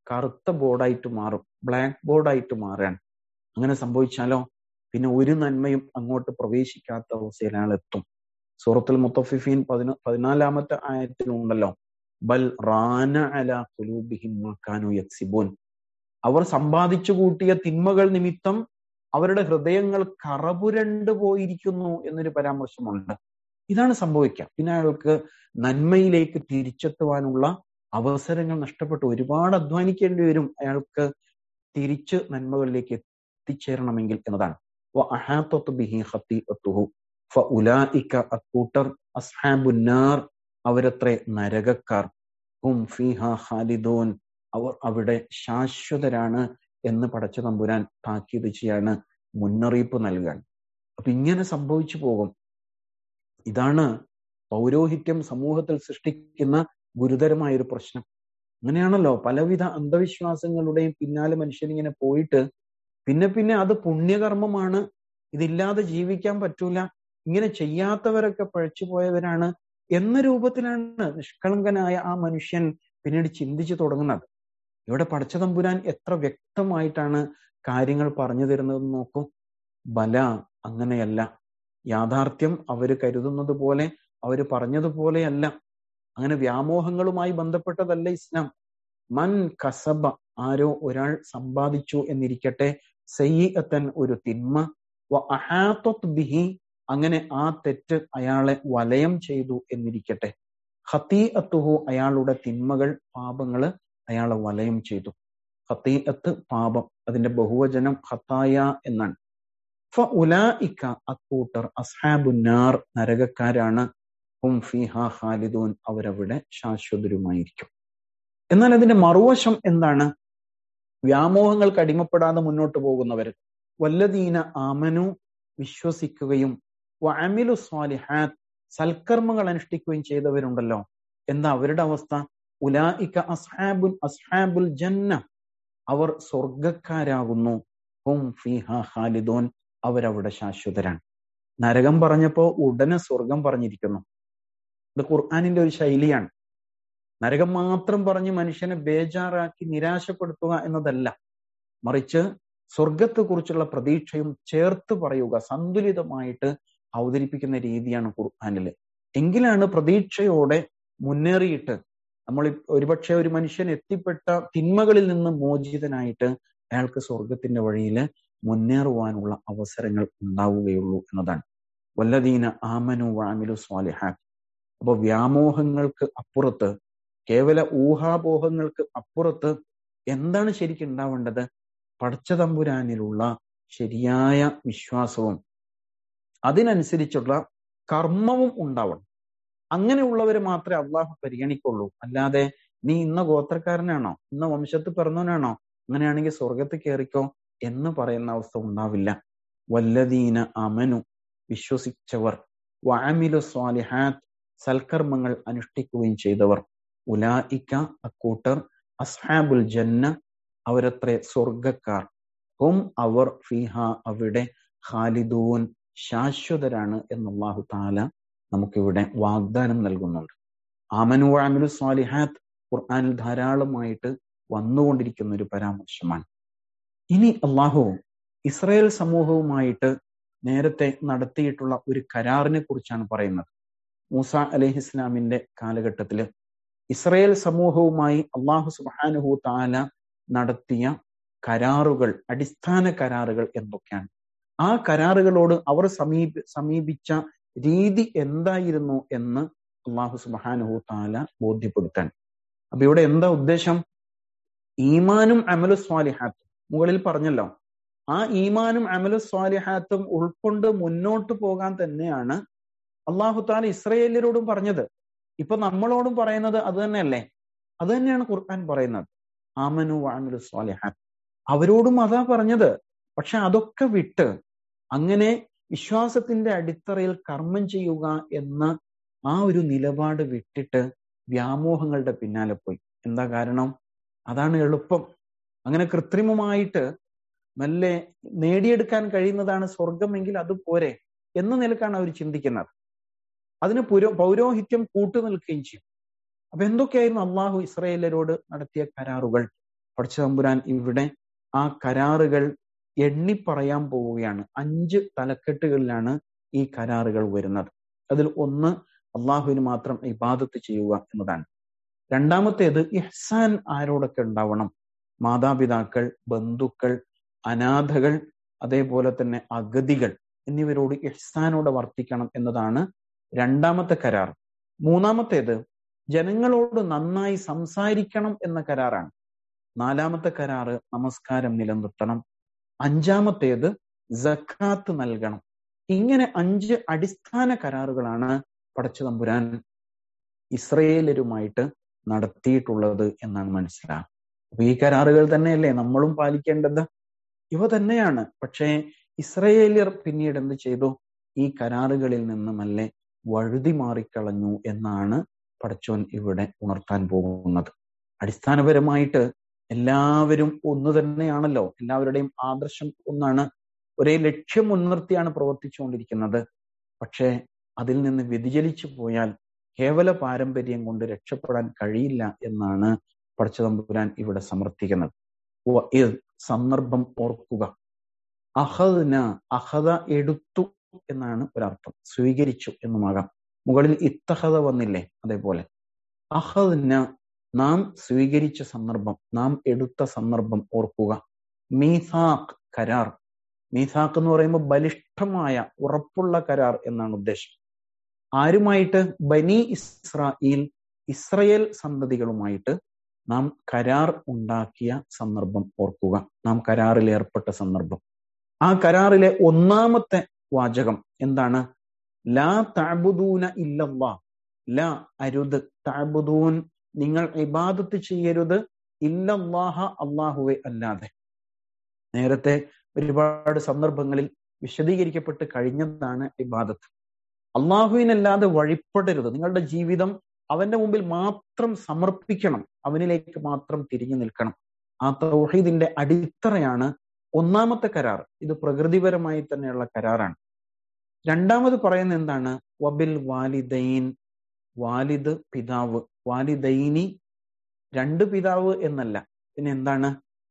കറുത്ത ബോർഡായിട്ട് മാറും ബ്ലാക്ക് ബോർഡായിട്ട് മാറുകയാണ് അങ്ങനെ സംഭവിച്ചാലോ പിന്നെ ഒരു നന്മയും അങ്ങോട്ട് പ്രവേശിക്കാത്ത അവസ്ഥയിൽ അയാൾ എത്തും സൂറത്തുൽ മുത്തഫിഫീൻ പതിന പതിനാലാമത്തെ ആയത്തിലുണ്ടല്ലോ ബൽ റാന അല കുലൂബിഹിം മാക്കാനു യക്സിബൂൻ അവർ സമ്പാദിച്ചു കൂട്ടിയ തിന്മകൾ നിമിത്തം അവരുടെ ഹൃദയങ്ങൾ കറപുരണ്ടു പോയിരിക്കുന്നു എന്നൊരു പരാമർശമുണ്ട് ഇതാണ് സംഭവിക്കുക പിന്നെ അയാൾക്ക് നന്മയിലേക്ക് തിരിച്ചെത്തുവാനുള്ള അവസരങ്ങൾ നഷ്ടപ്പെട്ടു ഒരുപാട് അധ്വാനിക്കേണ്ടി വരും അയാൾക്ക് തിരിച്ച് നന്മകളിലേക്ക് എത്തിച്ചേരണമെങ്കിൽ എന്നതാണ് അക്കൂട്ടർ അസ്ഹാബുന്നാർ അവരത്രേ നരകക്കാർ ഹും ഫീഹ ഖാലിദൂൻ അവർ അവിടെ ശാശ്വതരാണ് എന്ന് പടച്ച തമ്പുരാൻ താക്കീത് ചെയ്യാണ് മുന്നറിയിപ്പ് നൽകാൻ അപ്പൊ ഇങ്ങനെ സംഭവിച്ചു പോകും ഇതാണ് പൗരോഹിത്യം സമൂഹത്തിൽ സൃഷ്ടിക്കുന്ന ഗുരുതരമായ ഒരു പ്രശ്നം അങ്ങനെയാണല്ലോ പലവിധ അന്ധവിശ്വാസങ്ങളുടെയും പിന്നാലെ മനുഷ്യനിങ്ങനെ പോയിട്ട് പിന്നെ പിന്നെ അത് പുണ്യകർമ്മമാണ് ഇതില്ലാതെ ജീവിക്കാൻ പറ്റൂല ഇങ്ങനെ ചെയ്യാത്തവരൊക്കെ പഴച്ചു പോയവരാണ് എന്ന രൂപത്തിലാണ് നിഷ്കളങ്കനായ ആ മനുഷ്യൻ പിന്നീട് ചിന്തിച്ചു തുടങ്ങുന്നത് ഇവിടെ പടച്ചതമ്പുരാൻ എത്ര വ്യക്തമായിട്ടാണ് കാര്യങ്ങൾ പറഞ്ഞു തരുന്നതെന്ന് നോക്കൂ ബല അങ്ങനെയല്ല യാഥാർത്ഥ്യം അവര് കരുതുന്നത് പോലെ അവര് പറഞ്ഞതുപോലെയല്ല അങ്ങനെ വ്യാമോഹങ്ങളുമായി ബന്ധപ്പെട്ടതല്ല ഇസ്ലാം മൻ കസബ ആരോ ഒരാൾ സമ്പാദിച്ചു എന്നിരിക്കട്ടെ സയ്യത്തൻ ഒരു തിന്മ ബിഹി അങ്ങനെ ആ തെറ്റ് അയാളെ വലയം ചെയ്തു എന്നിരിക്കട്ടെ ഹത്തീ അത്തുഹു അയാളുടെ തിന്മകൾ പാപങ്ങള് അയാളെ വലയം ചെയ്തു ഹത്തീഅത്ത് പാപം അതിന്റെ ബഹുവചനം ഹത്തായ എന്നാണ് ഫ ഉലായിക്ക അക്കൂട്ടർ അസ്ഹാബുന്നാർ നരകക്കാരാണ് ഹും ഫിഹ ഖാലിദൂൻ അവരവിടെ ശാശ്വതരുമായിരിക്കും എന്നാൽ അതിന്റെ മറുവശം എന്താണ് വ്യാമോഹങ്ങൾക്ക് അടിമപ്പെടാതെ മുന്നോട്ട് പോകുന്നവർ വല്ലദീന ആമനു വിശ്വസിക്കുകയും വഅമിലു സ്വാലിഹാത്ത് സൽക്കർമ്മങ്ങൾ അനുഷ്ഠിക്കുകയും ചെയ്തവരുണ്ടല്ലോ എന്താ അവരുടെ അവസ്ഥ ഉലായിക്ക അസ്ഹാബുൽ അസ്ഹാബുൽ ജന്ന അവർ സ്വർഗക്കാരാകുന്നു ഹും ഫിഹ ഖാലിദൂൻ അവരവിടെ ശാശ്വതരാണ് നരകം പറഞ്ഞപ്പോ ഉടനെ സ്വർഗം പറഞ്ഞിരിക്കുന്നു ഇത് ഖുർആാനിന്റെ ഒരു ശൈലിയാണ് നരകം മാത്രം പറഞ്ഞ് മനുഷ്യനെ ബേജാറാക്കി നിരാശപ്പെടുത്തുക എന്നതല്ല മറിച്ച് സ്വർഗത്തെ കുറിച്ചുള്ള പ്രതീക്ഷയും ചേർത്ത് പറയുക സന്തുലിതമായിട്ട് അവതരിപ്പിക്കുന്ന രീതിയാണ് ഖുർആാനില് എങ്കിലാണ് പ്രതീക്ഷയോടെ മുന്നേറിയിട്ട് നമ്മൾ ഒരുപക്ഷെ ഒരു മനുഷ്യൻ എത്തിപ്പെട്ട തിന്മകളിൽ നിന്ന് മോചിതനായിട്ട് അയാൾക്ക് സ്വർഗത്തിന്റെ വഴിയിൽ മുന്നേറുവാനുള്ള അവസരങ്ങൾ ഉണ്ടാവുകയുള്ളൂ എന്നതാണ് വല്ലദീന ആമനു വാമിലു സ്വാലിഹാത്ത് അപ്പൊ വ്യാമോഹങ്ങൾക്ക് അപ്പുറത്ത് കേവല ഊഹാപോഹങ്ങൾക്ക് അപ്പുറത്ത് എന്താണ് ശരിക്കും ഉണ്ടാവേണ്ടത് പടച്ചതമ്പുരാനിലുള്ള ശരിയായ വിശ്വാസവും അതിനനുസരിച്ചുള്ള കർമ്മവും ഉണ്ടാവണം അങ്ങനെയുള്ളവരെ മാത്രമേ അള്ളാഹു പരിഗണിക്കുള്ളൂ അല്ലാതെ നീ ഇന്ന ഗോത്രക്കാരനാണോ ഇന്ന വംശത്ത് പിറന്നവനാണോ അങ്ങനെയാണെങ്കിൽ സ്വർഗത്ത് കയറിക്കോ എന്ന് പറയുന്ന അവസ്ഥ ഉണ്ടാവില്ല വല്ലദീന അമനു വിശ്വസിച്ചവർ വഅമിലു സ്വാലിഹാത്ത് സൽക്കർമ്മങ്ങൾ അനുഷ്ഠിക്കുകയും ചെയ്തവർ ഉലായിക്ക അക്കൂട്ടർ അസ്ഹാബുൽ ജന്ന അവരത്രേ സ്വർഗക്കാർ ഹും അവർ ഫിഹ അവിടെ ഖാലിദൂൻ ശാശ്വതരാണ് എന്നല്ലാഹു താല നമുക്കിവിടെ വാഗ്ദാനം നൽകുന്നുണ്ട് ആമനു ആമിലു സ്വാലിഹാത്ത് ഖുർആാനിൽ ധാരാളമായിട്ട് വന്നുകൊണ്ടിരിക്കുന്ന ഒരു പരാമർശമാണ് ഇനി അള്ളാഹു ഇസ്രായേൽ സമൂഹവുമായിട്ട് നേരത്തെ നടത്തിയിട്ടുള്ള ഒരു കരാറിനെ കുറിച്ചാണ് പറയുന്നത് മൂസ അലഹി ഇസ്ലാമിന്റെ കാലഘട്ടത്തില് ഇസ്രായേൽ സമൂഹവുമായി അള്ളാഹു സുബാനുഹു താല നടത്തിയ കരാറുകൾ അടിസ്ഥാന കരാറുകൾ എന്തൊക്കെയാണ് ആ കരാറുകളോട് അവർ സമീപ സമീപിച്ച രീതി എന്തായിരുന്നു എന്ന് അള്ളാഹു സുബാനുഹു താല ബോധ്യപ്പെടുത്താൻ അപ്പൊ ഇവിടെ എന്താ ഉദ്ദേശം ഈമാനും അമലു സ്വാലിഹാത്തും മുകളിൽ പറഞ്ഞല്ലോ ആ ഈമാനും അമലു സ്വാലിഹാത്തും ഉൾക്കൊണ്ട് മുന്നോട്ട് പോകാൻ തന്നെയാണ് അള്ളാഹു താല ഇസ്രയേലിയരോടും പറഞ്ഞത് ഇപ്പൊ നമ്മളോടും പറയുന്നത് അത് തന്നെയല്ലേ അത് തന്നെയാണ് ഖുർആൻ പറയുന്നത് ആമനു വാമിലു സ്വാലിഹാത്ത് അവരോടും അതാ പറഞ്ഞത് പക്ഷെ അതൊക്കെ വിട്ട് അങ്ങനെ വിശ്വാസത്തിന്റെ അടിത്തറയിൽ കർമ്മം ചെയ്യുക എന്ന ആ ഒരു നിലപാട് വിട്ടിട്ട് വ്യാമോഹങ്ങളുടെ പിന്നാലെ പോയി എന്താ കാരണം അതാണ് എളുപ്പം അങ്ങനെ കൃത്രിമമായിട്ട് നല്ല നേടിയെടുക്കാൻ കഴിയുന്നതാണ് സ്വർഗമെങ്കിൽ അത് പോരെ എന്ന നിലക്കാണ് അവർ ചിന്തിക്കുന്നത് അതിന് പുരോ പൗരോഹിത്യം കൂട്ടുനിൽക്കുകയും ചെയ്യും അപ്പൊ എന്തൊക്കെയായിരുന്നു അള്ളാഹു ഇസ്രയേലരോട് നടത്തിയ കരാറുകൾ പടച്ചതമ്പുരാൻ ഇവിടെ ആ കരാറുകൾ എണ്ണി പറയാൻ പോവുകയാണ് അഞ്ച് തലക്കെട്ടുകളിലാണ് ഈ കരാറുകൾ വരുന്നത് അതിൽ ഒന്ന് അള്ളാഹുവിന് മാത്രം ഇബാദത്ത് ചെയ്യുക എന്നതാണ് രണ്ടാമത്തേത് ഇഹ്സാൻ ആരോടൊക്കെ ഉണ്ടാവണം മാതാപിതാക്കൾ ബന്ധുക്കൾ അനാഥകൾ അതേപോലെ തന്നെ അഗതികൾ എന്നിവരോട് ഇഹ്സാനോടെ വർത്തിക്കണം എന്നതാണ് രണ്ടാമത്തെ കരാർ മൂന്നാമത്തേത് ജനങ്ങളോട് നന്നായി സംസാരിക്കണം എന്ന കരാറാണ് നാലാമത്തെ കരാറ് നമസ്കാരം നിലനിർത്തണം അഞ്ചാമത്തേത് ജക്കാത്ത് നൽകണം ഇങ്ങനെ അഞ്ച് അടിസ്ഥാന കരാറുകളാണ് പടച്ചുതമ്പുരാൻ ഇസ്രയേലരുമായിട്ട് നടത്തിയിട്ടുള്ളത് എന്നാണ് മനസ്സിലാകുക അപ്പൊ ഈ കരാറുകൾ തന്നെയല്ലേ നമ്മളും പാലിക്കേണ്ടത് ഇവ തന്നെയാണ് പക്ഷേ ഇസ്രയേലിയർ പിന്നീട് എന്ത് ചെയ്തു ഈ കരാറുകളിൽ നിന്നുമല്ലേ വഴുതി മാറിക്കളഞ്ഞു എന്നാണ് പടച്ചോൻ ഇവിടെ ഉണർത്താൻ പോകുന്നത് അടിസ്ഥാനപരമായിട്ട് എല്ലാവരും ഒന്ന് തന്നെയാണല്ലോ എല്ലാവരുടെയും ആദർശം ഒന്നാണ് ഒരേ ലക്ഷ്യം മുൻനിർത്തിയാണ് പ്രവർത്തിച്ചുകൊണ്ടിരിക്കുന്നത് പക്ഷേ അതിൽ നിന്ന് വ്യതിചലിച്ചു പോയാൽ കേവല പാരമ്പര്യം കൊണ്ട് രക്ഷപ്പെടാൻ കഴിയില്ല എന്നാണ് പടച്ചതമ്പുരാൻ ഇവിടെ സമർത്ഥിക്കുന്നത് സന്ദർഭം ഓർക്കുക അഹദന അഹദ എടുത്തു എന്നാണ് ഒരർത്ഥം സ്വീകരിച്ചു എന്നുമാകാം മുകളിൽ ഇത്തഹദ വന്നില്ലേ അതേപോലെ അഹദന നാം സ്വീകരിച്ച സന്ദർഭം നാം എടുത്ത സന്ദർഭം ഓർക്കുക മീസാഖ് കരാർ മീസാഖ് എന്ന് പറയുമ്പോൾ ബലിഷ്ഠമായ ഉറപ്പുള്ള കരാർ എന്നാണ് ഉദ്ദേശം ആരുമായിട്ട് ബനി ഇസ്രായേൽ ഇസ്രയേൽ സന്തതികളുമായിട്ട് നാം കരാർ ഉണ്ടാക്കിയ സന്ദർഭം ഓർക്കുക നാം കരാറിൽ ഏർപ്പെട്ട സന്ദർഭം ആ കരാറിലെ ഒന്നാമത്തെ വാചകം എന്താണ് ലാ താബുദൂന ഇല്ലല്ലാ ലാ അരുത് താബുദൂൻ നിങ്ങൾ ഇബാദത്ത് ചെയ്യരുത് ഇല്ലല്ലാഹ അള്ളാഹുവെ അല്ലാതെ നേരത്തെ ഒരുപാട് സന്ദർഭങ്ങളിൽ വിശദീകരിക്കപ്പെട്ട് കഴിഞ്ഞതാണ് ഇബാദത്ത് അള്ളാഹുവിനല്ലാതെ വഴിപ്പെടരുത് നിങ്ങളുടെ ജീവിതം അവന്റെ മുമ്പിൽ മാത്രം സമർപ്പിക്കണം അവനിലേക്ക് മാത്രം തിരിഞ്ഞു നിൽക്കണം ആ തൗഹീദിന്റെ അടിത്തറയാണ് ഒന്നാമത്തെ കരാർ ഇത് പ്രകൃതിപരമായി തന്നെയുള്ള കരാറാണ് രണ്ടാമത് പറയുന്നത് എന്താണ് വബിൽ വാലിദൈൻ വാലിദ് പിതാവ് വാലിദൈനി രണ്ട് പിതാവ് എന്നല്ല പിന്നെ എന്താണ്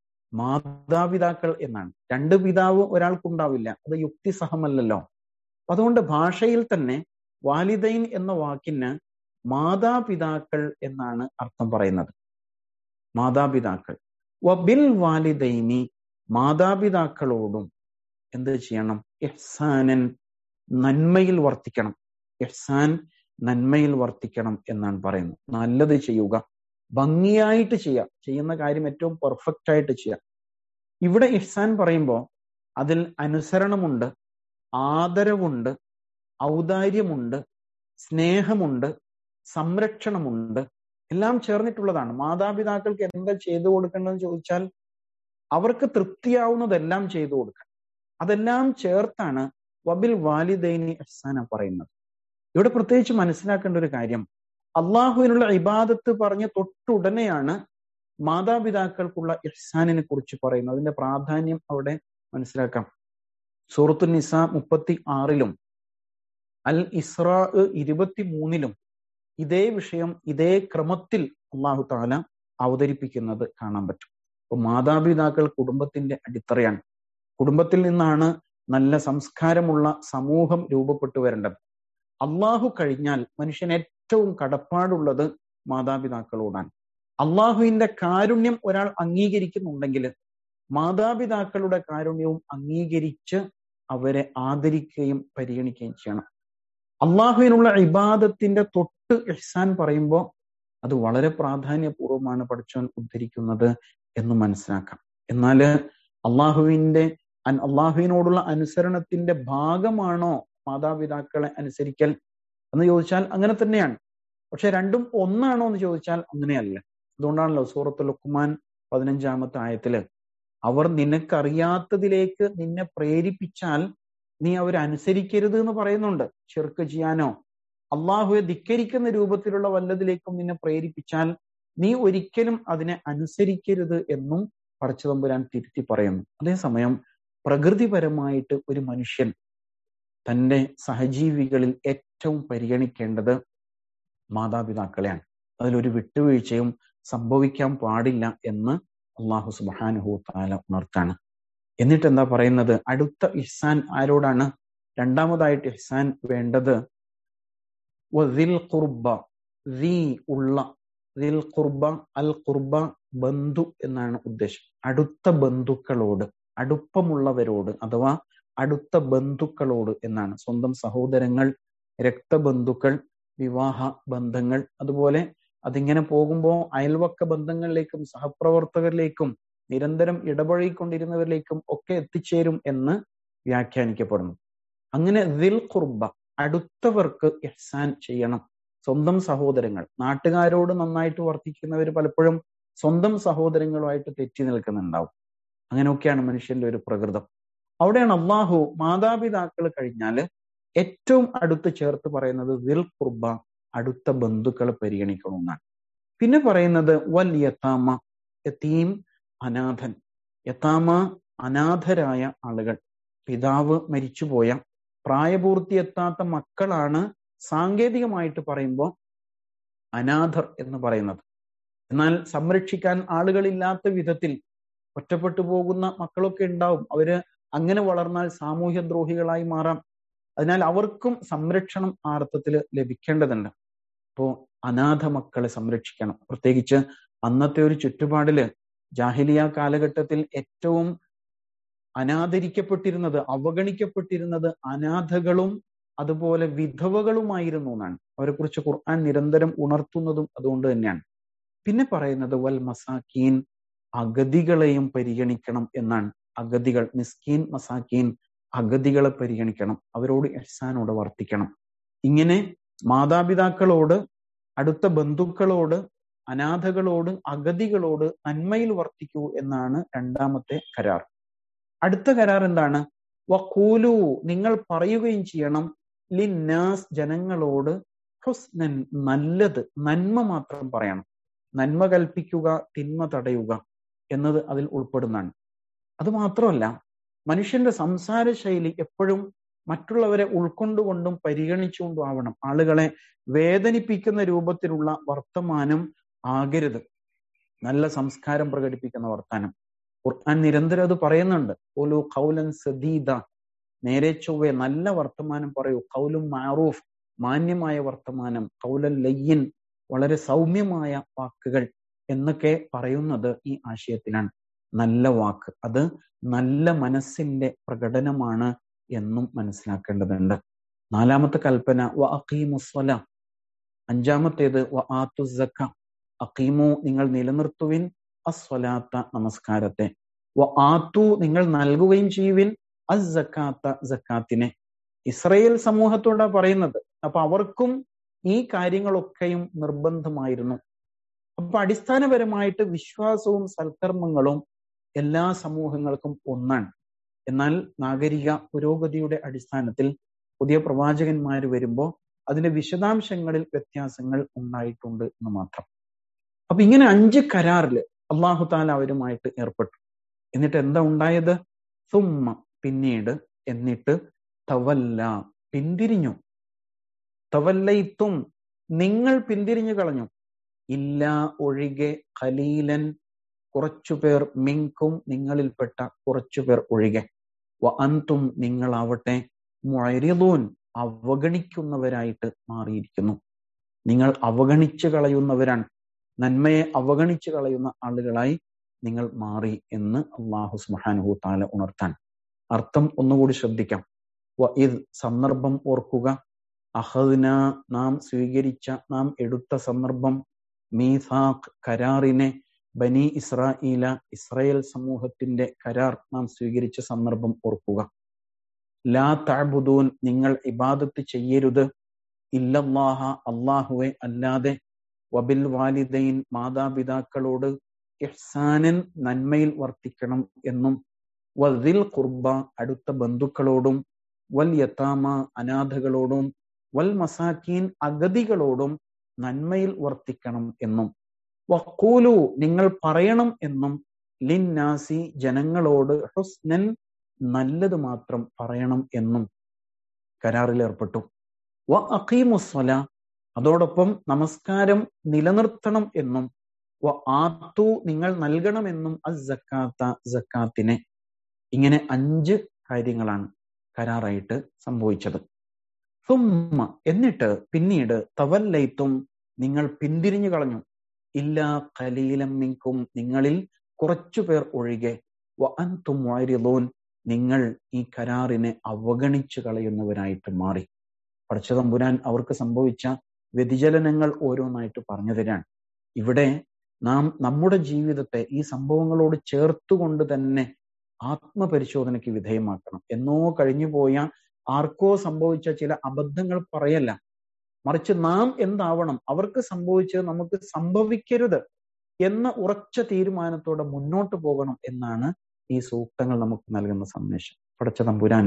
മാതാപിതാക്കൾ എന്നാണ് രണ്ട് പിതാവ് ഒരാൾക്കുണ്ടാവില്ല അത് യുക്തിസഹമല്ലല്ലോ അതുകൊണ്ട് ഭാഷയിൽ തന്നെ വാലിദൈൻ എന്ന വാക്കിന് മാതാപിതാക്കൾ എന്നാണ് അർത്ഥം പറയുന്നത് മാതാപിതാക്കൾ വബിൽ വാലിദൈനി മാതാപിതാക്കളോടും എന്ത് ചെയ്യണം ഇഹ്സാനൻ നന്മയിൽ വർത്തിക്കണം ഇഹ്സാൻ നന്മയിൽ വർത്തിക്കണം എന്നാണ് പറയുന്നത് നല്ലത് ചെയ്യുക ഭംഗിയായിട്ട് ചെയ്യുക ചെയ്യുന്ന കാര്യം ഏറ്റവും പെർഫെക്റ്റ് ആയിട്ട് ചെയ്യുക ഇവിടെ ഇഹ്സാൻ പറയുമ്പോൾ അതിൽ അനുസരണമുണ്ട് ആദരവുണ്ട് ഔദാര്യമുണ്ട് സ്നേഹമുണ്ട് സംരക്ഷണമുണ്ട് എല്ലാം ചേർന്നിട്ടുള്ളതാണ് മാതാപിതാക്കൾക്ക് എന്താ ചെയ്തു കൊടുക്കേണ്ടതെന്ന് ചോദിച്ചാൽ അവർക്ക് തൃപ്തിയാവുന്നതെല്ലാം ചെയ്തു കൊടുക്കണം അതെല്ലാം ചേർത്താണ് വബിൽ വാലിദൈനി ഇഹ്സാന പറയുന്നത് ഇവിടെ പ്രത്യേകിച്ച് മനസ്സിലാക്കേണ്ട ഒരു കാര്യം അള്ളാഹുവിനുള്ള ഇബാദത്ത് പറഞ്ഞ് തൊട്ടുടനെയാണ് മാതാപിതാക്കൾക്കുള്ള ഇഹ്സാനിനെ കുറിച്ച് പറയുന്നത് അതിന്റെ പ്രാധാന്യം അവിടെ മനസ്സിലാക്കാം സൂറത്തു നിസ മുപ്പത്തി ആറിലും അൽ ഇസ്രാ ഇരുപത്തി മൂന്നിലും ഇതേ വിഷയം ഇതേ ക്രമത്തിൽ അള്ളാഹു താല അവതരിപ്പിക്കുന്നത് കാണാൻ പറ്റും അപ്പൊ മാതാപിതാക്കൾ കുടുംബത്തിന്റെ അടിത്തറയാണ് കുടുംബത്തിൽ നിന്നാണ് നല്ല സംസ്കാരമുള്ള സമൂഹം രൂപപ്പെട്ടു വരേണ്ടത് അള്ളാഹു കഴിഞ്ഞാൽ മനുഷ്യൻ ഏറ്റവും കടപ്പാടുള്ളത് മാതാപിതാക്കളോടാണ് അള്ളാഹുവിന്റെ കാരുണ്യം ഒരാൾ അംഗീകരിക്കുന്നുണ്ടെങ്കിൽ മാതാപിതാക്കളുടെ കാരുണ്യവും അംഗീകരിച്ച് അവരെ ആദരിക്കുകയും പരിഗണിക്കുകയും ചെയ്യണം അള്ളാഹുവിനുള്ള ഇബാദത്തിന്റെ തൊട്ട് ഇഹ്സാൻ പറയുമ്പോൾ അത് വളരെ പ്രാധാന്യപൂർവ്വമാണ് പഠിച്ചവൻ ഉദ്ധരിക്കുന്നത് എന്ന് മനസ്സിലാക്കാം എന്നാല് അള്ളാഹുവിന്റെ അള്ളാഹുവിനോടുള്ള അനുസരണത്തിന്റെ ഭാഗമാണോ മാതാപിതാക്കളെ അനുസരിക്കൽ എന്ന് ചോദിച്ചാൽ അങ്ങനെ തന്നെയാണ് പക്ഷെ രണ്ടും ഒന്നാണോ എന്ന് ചോദിച്ചാൽ അങ്ങനെയല്ല അതുകൊണ്ടാണല്ലോ സൂറത്ത് ലുക്മാൻ പതിനഞ്ചാമത്തെ ആയത്തില് അവർ നിനക്കറിയാത്തതിലേക്ക് നിന്നെ പ്രേരിപ്പിച്ചാൽ നീ അവരനുസരിക്കരുത് എന്ന് പറയുന്നുണ്ട് ചെറുക്ക് ചെയ്യാനോ അള്ളാഹുവെ ധിക്കരിക്കുന്ന രൂപത്തിലുള്ള വല്ലതിലേക്കും നിന്നെ പ്രേരിപ്പിച്ചാൽ നീ ഒരിക്കലും അതിനെ അനുസരിക്കരുത് എന്നും പടച്ചതമ്പുരാൻ തിരുത്തി പറയുന്നു അതേസമയം പ്രകൃതിപരമായിട്ട് ഒരു മനുഷ്യൻ തന്റെ സഹജീവികളിൽ ഏറ്റവും പരിഗണിക്കേണ്ടത് മാതാപിതാക്കളെയാണ് അതിലൊരു വിട്ടുവീഴ്ചയും സംഭവിക്കാൻ പാടില്ല എന്ന് അള്ളാഹു സുബാനുഹു താല ഉണർത്താണ് എന്നിട്ട് എന്താ പറയുന്നത് അടുത്ത ഇഹ്സാൻ ആരോടാണ് രണ്ടാമതായിട്ട് ഇഹ്സാൻ വേണ്ടത് വദിൽ ഖുർബ ദീ ഉള്ള ദിൽ ഖുർബ അൽ ഖുർബ ബന്ധു എന്നാണ് ഉദ്ദേശം അടുത്ത ബന്ധുക്കളോട് അടുപ്പമുള്ളവരോട് അഥവാ അടുത്ത ബന്ധുക്കളോട് എന്നാണ് സ്വന്തം സഹോദരങ്ങൾ രക്തബന്ധുക്കൾ വിവാഹ ബന്ധങ്ങൾ അതുപോലെ അതിങ്ങനെ പോകുമ്പോൾ അയൽവക്ക ബന്ധങ്ങളിലേക്കും സഹപ്രവർത്തകരിലേക്കും നിരന്തരം ഇടപഴകിക്കൊണ്ടിരുന്നവരിലേക്കും ഒക്കെ എത്തിച്ചേരും എന്ന് വ്യാഖ്യാനിക്കപ്പെടുന്നു അങ്ങനെ ദിൽ ഖുർബ അടുത്തവർക്ക് ഇഹ്സാൻ ചെയ്യണം സ്വന്തം സഹോദരങ്ങൾ നാട്ടുകാരോട് നന്നായിട്ട് വർത്തിക്കുന്നവർ പലപ്പോഴും സ്വന്തം സഹോദരങ്ങളുമായിട്ട് തെറ്റി നിൽക്കുന്നുണ്ടാവും അങ്ങനെയൊക്കെയാണ് മനുഷ്യന്റെ ഒരു പ്രകൃതം അവിടെയാണ് അള്ളാഹു മാതാപിതാക്കൾ കഴിഞ്ഞാല് ഏറ്റവും അടുത്ത് ചേർത്ത് പറയുന്നത് ദിൽ ഖുർബ അടുത്ത ബന്ധുക്കളെ പരിഗണിക്കണമെന്നാണ് പിന്നെ പറയുന്നത് വൽ യത്താമ യത്തീം അനാഥൻ യത്താമ അനാഥരായ ആളുകൾ പിതാവ് മരിച്ചുപോയ പ്രായപൂർത്തിയെത്താത്ത മക്കളാണ് സാങ്കേതികമായിട്ട് പറയുമ്പോൾ അനാഥർ എന്ന് പറയുന്നത് എന്നാൽ സംരക്ഷിക്കാൻ ആളുകളില്ലാത്ത വിധത്തിൽ ഒറ്റപ്പെട്ടു പോകുന്ന മക്കളൊക്കെ ഉണ്ടാവും അവര് അങ്ങനെ വളർന്നാൽ സാമൂഹ്യ ദ്രോഹികളായി മാറാം അതിനാൽ അവർക്കും സംരക്ഷണം ആ അർത്ഥത്തിൽ ലഭിക്കേണ്ടതുണ്ട് അപ്പോ അനാഥ മക്കളെ സംരക്ഷിക്കണം പ്രത്യേകിച്ച് അന്നത്തെ ഒരു ചുറ്റുപാടില് ജാഹിലിയ കാലഘട്ടത്തിൽ ഏറ്റവും അനാദരിക്കപ്പെട്ടിരുന്നത് അവഗണിക്കപ്പെട്ടിരുന്നത് അനാഥകളും അതുപോലെ വിധവകളുമായിരുന്നു എന്നാണ് അവരെ കുറിച്ച് ഖുർആൻ നിരന്തരം ഉണർത്തുന്നതും അതുകൊണ്ട് തന്നെയാണ് പിന്നെ പറയുന്നത് വൽ മസാക്കീൻ അഗതികളെയും പരിഗണിക്കണം എന്നാണ് അഗതികൾ മിസ്കീൻ മസാക്കീൻ അഗതികളെ പരിഗണിക്കണം അവരോട് എഹ്സാനോട് വർത്തിക്കണം ഇങ്ങനെ മാതാപിതാക്കളോട് അടുത്ത ബന്ധുക്കളോട് അനാഥകളോട് അഗതികളോട് നന്മയിൽ വർത്തിക്കൂ എന്നാണ് രണ്ടാമത്തെ കരാർ അടുത്ത കരാർ എന്താണ് വക്കൂലു നിങ്ങൾ പറയുകയും ചെയ്യണം ലിന്നാസ് ജനങ്ങളോട് ഹുസ്നൻ നല്ലത് നന്മ മാത്രം പറയണം നന്മ കൽപ്പിക്കുക തിന്മ തടയുക എന്നത് അതിൽ ഉൾപ്പെടുന്നതാണ് അത് മാത്രമല്ല മനുഷ്യന്റെ സംസാര ശൈലി എപ്പോഴും മറ്റുള്ളവരെ ഉൾക്കൊണ്ടുകൊണ്ടും പരിഗണിച്ചുകൊണ്ടും ആവണം ആളുകളെ വേദനിപ്പിക്കുന്ന രൂപത്തിലുള്ള വർത്തമാനം ആകരുത് നല്ല സംസ്കാരം പ്രകടിപ്പിക്കുന്ന വർത്താനം ഖുർആൻ നിരന്തരം അത് പറയുന്നുണ്ട് ഓലു കൗലൻ സദീദ നേരെ ചൊവ്വെ നല്ല വർത്തമാനം പറയൂ കൗലും മാറൂഫ് മാന്യമായ വർത്തമാനം കൗലൻ ലയ്യൻ വളരെ സൗമ്യമായ വാക്കുകൾ എന്നൊക്കെ പറയുന്നത് ഈ ആശയത്തിലാണ് നല്ല വാക്ക് അത് നല്ല മനസ്സിന്റെ പ്രകടനമാണ് എന്നും മനസ്സിലാക്കേണ്ടതുണ്ട് നാലാമത്തെ കൽപ്പന വ അഖീമുസ്വല അഞ്ചാമത്തേത് വ ആത്തു സക്ക അഖീമു നിങ്ങൾ നിലനിർത്തുവിൻ അസ്വലാത്ത നമസ്കാരത്തെ വ ആത്തു നിങ്ങൾ നൽകുകയും ചെയ്യുവിൻ അസ് സക്കാത്ത സക്കാത്തിനെ ഇസ്രയേൽ സമൂഹത്തോടാ പറയുന്നത് അപ്പൊ അവർക്കും ഈ കാര്യങ്ങളൊക്കെയും നിർബന്ധമായിരുന്നു അപ്പൊ അടിസ്ഥാനപരമായിട്ട് വിശ്വാസവും സൽക്കർമ്മങ്ങളും എല്ലാ സമൂഹങ്ങൾക്കും ഒന്നാണ് എന്നാൽ നാഗരിക പുരോഗതിയുടെ അടിസ്ഥാനത്തിൽ പുതിയ പ്രവാചകന്മാർ വരുമ്പോൾ അതിന്റെ വിശദാംശങ്ങളിൽ വ്യത്യാസങ്ങൾ ഉണ്ടായിട്ടുണ്ട് എന്ന് മാത്രം അപ്പൊ ഇങ്ങനെ അഞ്ച് കരാറില് അള്ളാഹു താല അവരുമായിട്ട് ഏർപ്പെട്ടു എന്നിട്ട് എന്താ ഉണ്ടായത് സുമ്മ പിന്നീട് എന്നിട്ട് തവല്ല പിന്തിരിഞ്ഞു തവല്ലയിത്തും നിങ്ങൾ പിന്തിരിഞ്ഞു കളഞ്ഞു ഇല്ല ഒഴികെ ഖലീലൻ കുറച്ചുപേർ മിങ്കും നിങ്ങളിൽപ്പെട്ട കുറച്ചുപേർ ഒഴികെ വ അന്തും നിങ്ങളാവട്ടെ മൊയരിലൂൻ അവഗണിക്കുന്നവരായിട്ട് മാറിയിരിക്കുന്നു നിങ്ങൾ അവഗണിച്ചു കളയുന്നവരാണ് നന്മയെ അവഗണിച്ചു കളയുന്ന ആളുകളായി നിങ്ങൾ മാറി എന്ന് അള്ളാഹു സുബാനുഹു താല ഉണർത്താൻ അർത്ഥം ഒന്നുകൂടി ശ്രദ്ധിക്കാം വ ഇത് സന്ദർഭം ഓർക്കുക അഹദിന നാം സ്വീകരിച്ച നാം എടുത്ത സന്ദർഭം മീസാഖ് കരാറിനെ ബനി ഇസ്രായേല ഇസ്രായേൽ സമൂഹത്തിന്റെ കരാർ നാം സ്വീകരിച്ച സന്ദർഭം ഓർക്കുക ലാ താബുദൂൻ നിങ്ങൾ ഇബാദത്ത് ചെയ്യരുത് ഇല്ലല്ലാഹ അള്ളാഹുവെ അല്ലാതെ വബിൽ വാലിദൈൻ മാതാപിതാക്കളോട് ഇഹ്സാനൻ നന്മയിൽ വർത്തിക്കണം എന്നും വദിൽ ഖുർബ അടുത്ത ബന്ധുക്കളോടും വൽ യത്താമ അനാഥകളോടും വൽ മസാക്കീൻ അഗതികളോടും നന്മയിൽ വർത്തിക്കണം എന്നും വക്കൂലു നിങ്ങൾ പറയണം എന്നും ലിന്നാസി ജനങ്ങളോട് ഹുസ്നൻ നല്ലത് മാത്രം പറയണം എന്നും കരാറിൽ ഏർപ്പെട്ടു വ അഖീമുസ്വല അതോടൊപ്പം നമസ്കാരം നിലനിർത്തണം എന്നും വ ആത്തു നിങ്ങൾ നൽകണമെന്നും അസക്കാത്ത സക്കാത്തിനെ ഇങ്ങനെ അഞ്ച് കാര്യങ്ങളാണ് കരാറായിട്ട് സംഭവിച്ചത് സുമ്മ എന്നിട്ട് പിന്നീട് തവല്ലൈത്തും നിങ്ങൾ പിന്തിരിഞ്ഞു കളഞ്ഞു ഇല്ല കലീലം മിങ്കും നിങ്ങളിൽ കുറച്ചു പേർ ഒഴികെ വ അൻതും വാരിദൂൻ നിങ്ങൾ ഈ കരാറിനെ അവഗണിച്ചു കളയുന്നവരായിട്ട് മാറി പടച്ചതമ്പുരാൻ അവർക്ക് സംഭവിച്ച വ്യതിചലനങ്ങൾ ഓരോന്നായിട്ട് പറഞ്ഞു തരാൻ ഇവിടെ നാം നമ്മുടെ ജീവിതത്തെ ഈ സംഭവങ്ങളോട് ചേർത്തുകൊണ്ട് തന്നെ ആത്മപരിശോധനയ്ക്ക് വിധേയമാക്കണം എന്നോ കഴിഞ്ഞു പോയ ആർക്കോ സംഭവിച്ച ചില അബദ്ധങ്ങൾ പറയല്ല മറിച്ച് നാം എന്താവണം അവർക്ക് സംഭവിച്ചത് നമുക്ക് സംഭവിക്കരുത് എന്ന ഉറച്ച തീരുമാനത്തോടെ മുന്നോട്ട് പോകണം എന്നാണ് ഈ സൂക്തങ്ങൾ നമുക്ക് നൽകുന്ന സന്ദേശം പടച്ച തമ്പുരാൻ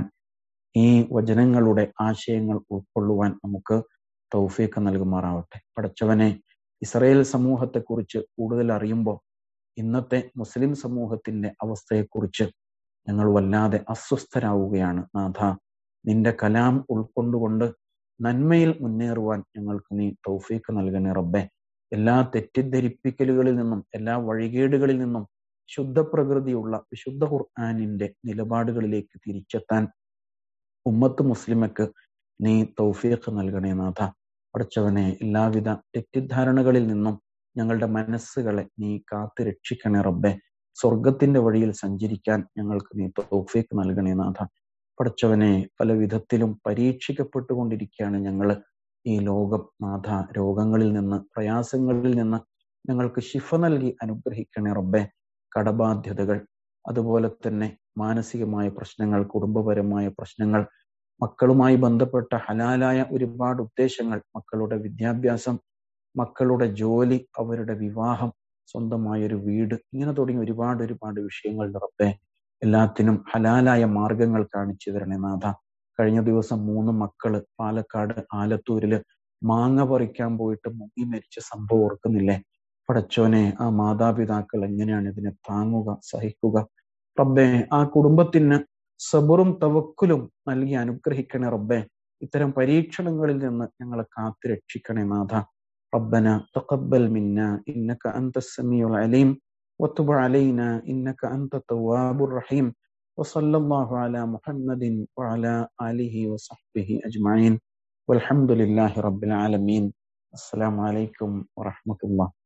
ഈ വചനങ്ങളുടെ ആശയങ്ങൾ ഉൾക്കൊള്ളുവാൻ നമുക്ക് തൗഫീക്ക് നൽകുമാറാവട്ടെ പടച്ചവനെ ഇസ്രയേൽ സമൂഹത്തെക്കുറിച്ച് കൂടുതൽ അറിയുമ്പോൾ ഇന്നത്തെ മുസ്ലിം സമൂഹത്തിന്റെ അവസ്ഥയെക്കുറിച്ച് ഞങ്ങൾ വല്ലാതെ അസ്വസ്ഥരാവുകയാണ് നാഥ നിന്റെ കലാം ഉൾക്കൊണ്ടുകൊണ്ട് നന്മയിൽ മുന്നേറുവാൻ ഞങ്ങൾക്ക് നീ തൗഫീക്ക് നൽകണേ റബ്ബെ എല്ലാ തെറ്റിദ്ധരിപ്പിക്കലുകളിൽ നിന്നും എല്ലാ വഴികേടുകളിൽ നിന്നും ശുദ്ധപ്രകൃതിയുള്ള വിശുദ്ധ ഖുർആാനിന്റെ നിലപാടുകളിലേക്ക് തിരിച്ചെത്താൻ ഉമ്മത്ത് മുസ്ലിമക്ക് നീ തൗഫീഖ് നൽകണേ നാഥ പഠിച്ചവനെ എല്ലാവിധ തെറ്റിദ്ധാരണകളിൽ നിന്നും ഞങ്ങളുടെ മനസ്സുകളെ നീ കാത്തു രക്ഷിക്കണേ റബ്ബെ സ്വർഗത്തിന്റെ വഴിയിൽ സഞ്ചരിക്കാൻ ഞങ്ങൾക്ക് നീ തൗഫീഖ് നൽകണേ നാഥ പഠിച്ചവനെ പല വിധത്തിലും പരീക്ഷിക്കപ്പെട്ടുകൊണ്ടിരിക്കുകയാണ് ഞങ്ങൾ ഈ ലോകം നാഥ രോഗങ്ങളിൽ നിന്ന് പ്രയാസങ്ങളിൽ നിന്ന് ഞങ്ങൾക്ക് ശിഫ നൽകി അനുഗ്രഹിക്കണേ റബ്ബെ കടബാധ്യതകൾ അതുപോലെ തന്നെ മാനസികമായ പ്രശ്നങ്ങൾ കുടുംബപരമായ പ്രശ്നങ്ങൾ മക്കളുമായി ബന്ധപ്പെട്ട ഹലാലായ ഒരുപാട് ഉദ്ദേശങ്ങൾ മക്കളുടെ വിദ്യാഭ്യാസം മക്കളുടെ ജോലി അവരുടെ വിവാഹം സ്വന്തമായ ഒരു വീട് ഇങ്ങനെ തുടങ്ങി ഒരുപാട് ഒരുപാട് വിഷയങ്ങൾ റബ്ബെ എല്ലാത്തിനും ഹലാലായ മാർഗങ്ങൾ കാണിച്ചു തരണേ നാഥ കഴിഞ്ഞ ദിവസം മൂന്ന് മക്കള് പാലക്കാട് ആലത്തൂരില് മാങ്ങ പറിക്കാൻ പോയിട്ട് മുങ്ങി മരിച്ച സംഭവം ഓർക്കുന്നില്ലേ പടച്ചോനെ ആ മാതാപിതാക്കൾ എങ്ങനെയാണ് ഇതിനെ താങ്ങുക സഹിക്കുക റബ്ബെ ആ കുടുംബത്തിന് സബറും തവക്കുലും നൽകി അനുഗ്രഹിക്കണേ റബ്ബെ ഇത്തരം പരീക്ഷണങ്ങളിൽ നിന്ന് ഞങ്ങളെ കാത്തു രക്ഷിക്കണേ നാഥ ربنا تقبل منا إنك أنت السميع العليم وتب علينا إنك أنت التواب الرحيم وصلى الله على محمد وعلى آله وصحبه أجمعين والحمد لله رب العالمين السلام عليكم ورحمة الله